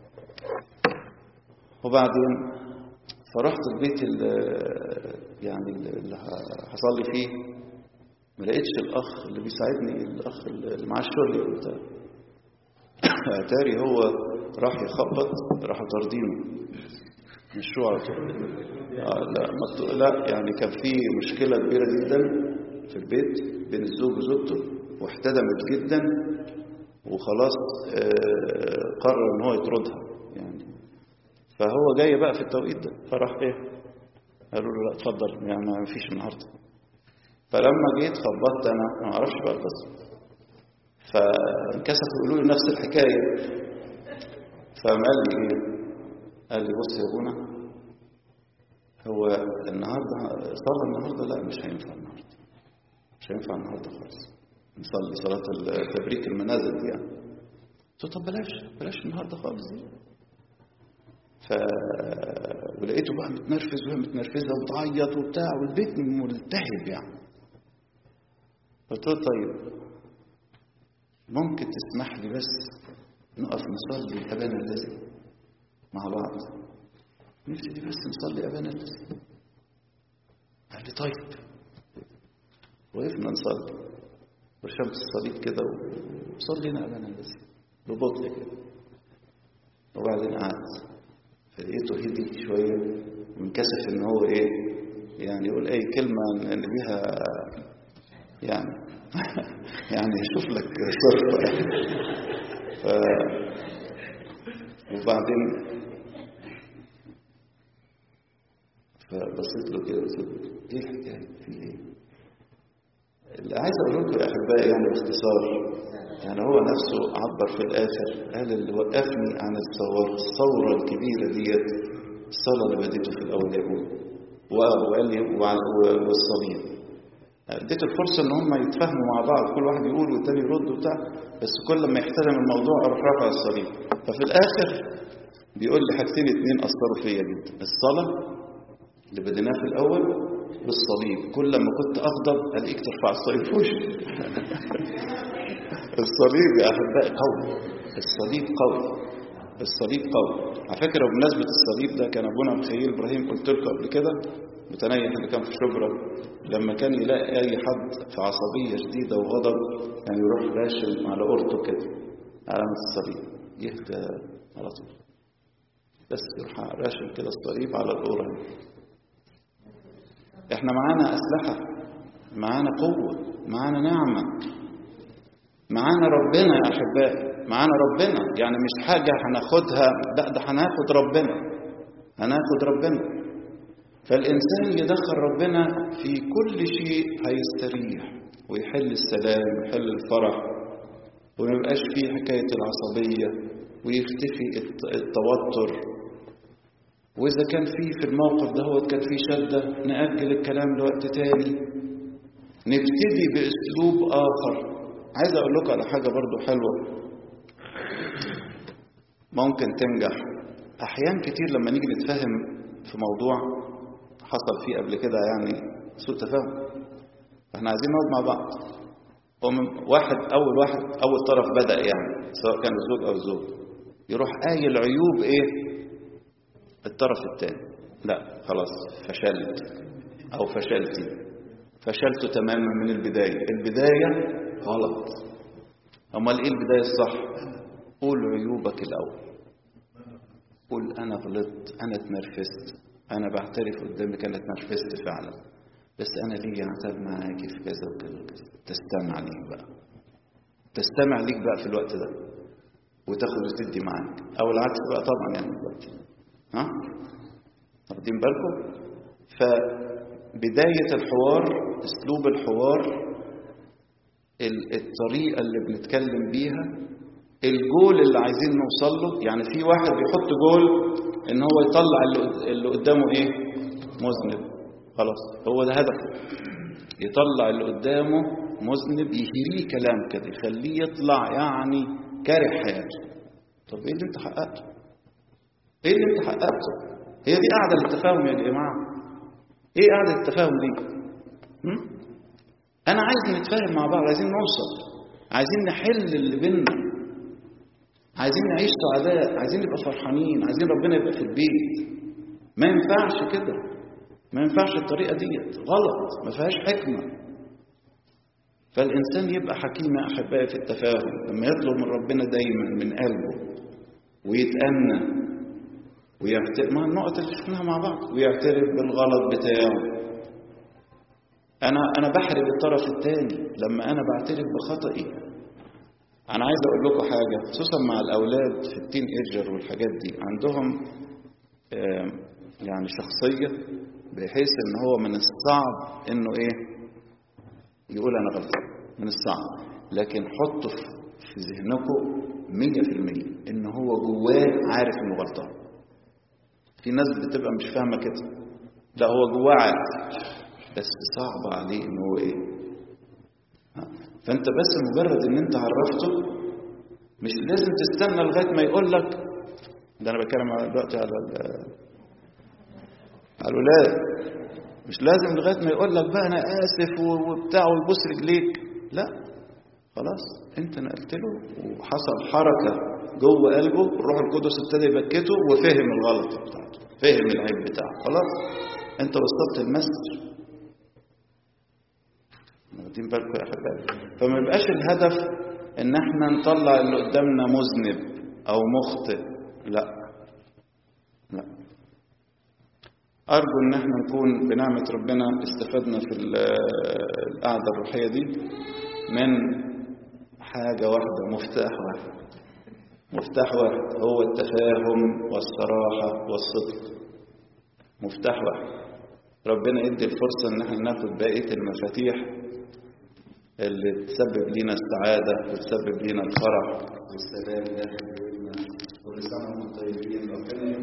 وبعدين فرحت البيت اللي يعني اللي هصلي فيه ما لقيتش الاخ اللي بيساعدني الاخ اللي معاه الشغل وبتاع اتاري هو راح يخبط راح طاردينه مشروع على طول آه لا مكتو- لا يعني كان في مشكله كبيره جدا في البيت بين الزوج وزوجته واحتدمت جدا وخلاص آه، قرر ان هو يطردها يعني فهو جاي بقى في التوقيت ده فراح ايه قالوا له لا اتفضل يعني ما فيش النهارده فلما جيت خبطت انا ما اعرفش بقى القصه فانكسفوا يقولوا لي نفس الحكايه فقام قال لي ايه قال لي بص يا ابونا هو النهارده صلى النهارده لا مش هينفع النهارده مش هينفع النهارده خالص نصلي صلاه تبريك المنازل دي يعني قلت له طب بلاش بلاش النهارده خالص دي ف ولقيته بقى متنرفز وهي متنرفزه وبتعيط وبتاع والبيت ملتهب يعني قلت له طيب ممكن تسمح لي بس نقف نصلي ابانا الذي مع بعض نبتدي بس نصلي ابانا الذي قال لي طيب وقفنا نصلي والشمس الصليب كده وصلينا ابانا الذي ببطء كده وبعدين قعد فلقيته هدي شوية وانكسف ان هو ايه يعني يقول اي كلمة ان بيها يعني يعني يشوف لك صرفة يعني ف وبعدين فبصيت له كده قلت له ايه الحكاية في ايه اللي عايز اقول لكم يا احبائي يعني باختصار يعني هو نفسه عبر في الاخر قال اللي وقفني عن الثورة الثورة الكبيرة ديت الصلاة اللي بديته في الاول يا ابوي و- وقال لي وع- و- والصليب اديت الفرصة ان هم يتفاهموا مع بعض كل واحد يقول والتاني يرد وبتاع بس كل ما يحترم الموضوع اروح رافع الصليب ففي الاخر بيقول لي حاجتين اتنين اثروا فيا جدا الصلاة اللي بديناه في الاول والصليب كل ما كنت اغضب الاقيك ترفع الصليب في وشي الصليب يا أحبائي قوي الصليب قوي الصليب قوي على فكرة بمناسبة الصليب ده كان أبونا مخيل إبراهيم قلت لكم قبل كده متنيح اللي كان في شبرا لما كان يلاقي أي حد في عصبية شديدة وغضب يعني يروح راشم على قرطه كده علامة الصليب يهدى على طول بس يروح راشم كده الصليب على القرى احنا معانا أسلحة معانا قوة معانا نعمة معانا ربنا يا أحبائي معانا ربنا يعني مش حاجة هناخدها لا ده هناخد ربنا هناخد ربنا فالإنسان يدخل ربنا في كل شيء هيستريح ويحل السلام ويحل الفرح وما يبقاش فيه حكاية العصبية ويختفي التوتر وإذا كان فيه في الموقف ده هو كان فيه شدة نأجل الكلام لوقت تاني نبتدي بأسلوب آخر عايز أقول لكم على حاجة برضو حلوة ممكن تنجح أحيان كتير لما نيجي نتفهم في موضوع حصل فيه قبل كده يعني سوء تفاهم فاحنا عايزين نقعد مع بعض واحد أول واحد أول طرف بدأ يعني سواء كان الزوج أو الزوج يروح قايل عيوب إيه الطرف الثاني لا خلاص فشلت أو فشلتي فشلت تماما من البداية البداية غلط أمال إيه البداية الصح قول عيوبك الأول قول أنا غلطت أنا اتنرفزت أنا بعترف قدامك أنا اتنرفزت فعلا بس أنا ليه عتاب معاكي في كذا وكذا وكذا تستمع ليك بقى تستمع ليك بقى في الوقت ده وتاخد وتدي معاك أو العكس بقى طبعا يعني دلوقتي ها واخدين بالكم فبداية الحوار أسلوب الحوار الطريقة اللي بنتكلم بيها الجول اللي عايزين نوصل له يعني في واحد بيحط جول ان هو يطلع اللي قدامه ايه مذنب خلاص هو ده هدفه يطلع اللي قدامه مذنب يهريه كلام كده يخليه يطلع يعني كاره حياته طب ايه اللي انت حققته ايه اللي انت حققته هي دي قاعده للتفاهم يا جماعه ايه قاعده التفاهم دي هم؟ انا عايز نتفاهم مع بعض عايزين نوصل عايزين نحل اللي بينا عايزين نعيش سعداء عايزين نبقى فرحانين عايزين ربنا يبقى في البيت ما ينفعش كده ما ينفعش الطريقة ديت غلط ما فيهاش حكمة فالإنسان يبقى حكيم يا أحبائي في التفاهم لما يطلب من ربنا دايما من قلبه ويتأنى ويعترف ما النقط اللي شفناها مع بعض ويعترف بالغلط بتاعه أنا أنا بحرج الطرف الثاني لما أنا بعترف بخطئي أنا عايز أقول لكم حاجة خصوصا مع الأولاد في التين إيجر والحاجات دي عندهم يعني شخصية بحيث إن هو من الصعب إنه إيه يقول أنا غلطان من الصعب لكن حطوا في ذهنكم مية في المية إن هو جواه عارف إنه غلطان في ناس بتبقى مش فاهمة كده لا هو جواه عارف بس صعب عليه إن هو إيه فانت بس مجرد ان انت عرفته مش لازم تستنى لغايه ما يقول لك ده انا بتكلم دلوقتي على على الولاد مش لازم لغايه ما يقول لك بقى انا اسف وبتاع ويبوس رجليك لا خلاص انت نقلت له وحصل حركه جوه قلبه الروح القدس ابتدى يبكته وفهم الغلط بتاعته فهم العيب بتاعه خلاص انت وصلت المسج واخدين بالكم يا احبائي فما يبقاش الهدف ان احنا نطلع اللي قدامنا مذنب او مخطئ لا لا ارجو ان احنا نكون بنعمه ربنا استفدنا في القعده الروحيه دي من حاجه واحده مفتاح واحد مفتاح واحد هو التفاهم والصراحه والصدق مفتاح واحد ربنا يدي الفرصه ان احنا ناخد بقيه المفاتيح اللي تسبب لنا السعادة وتسبب لنا الفرح والسلام داخل بيوتنا كل سنة وانتم طيبين ربنا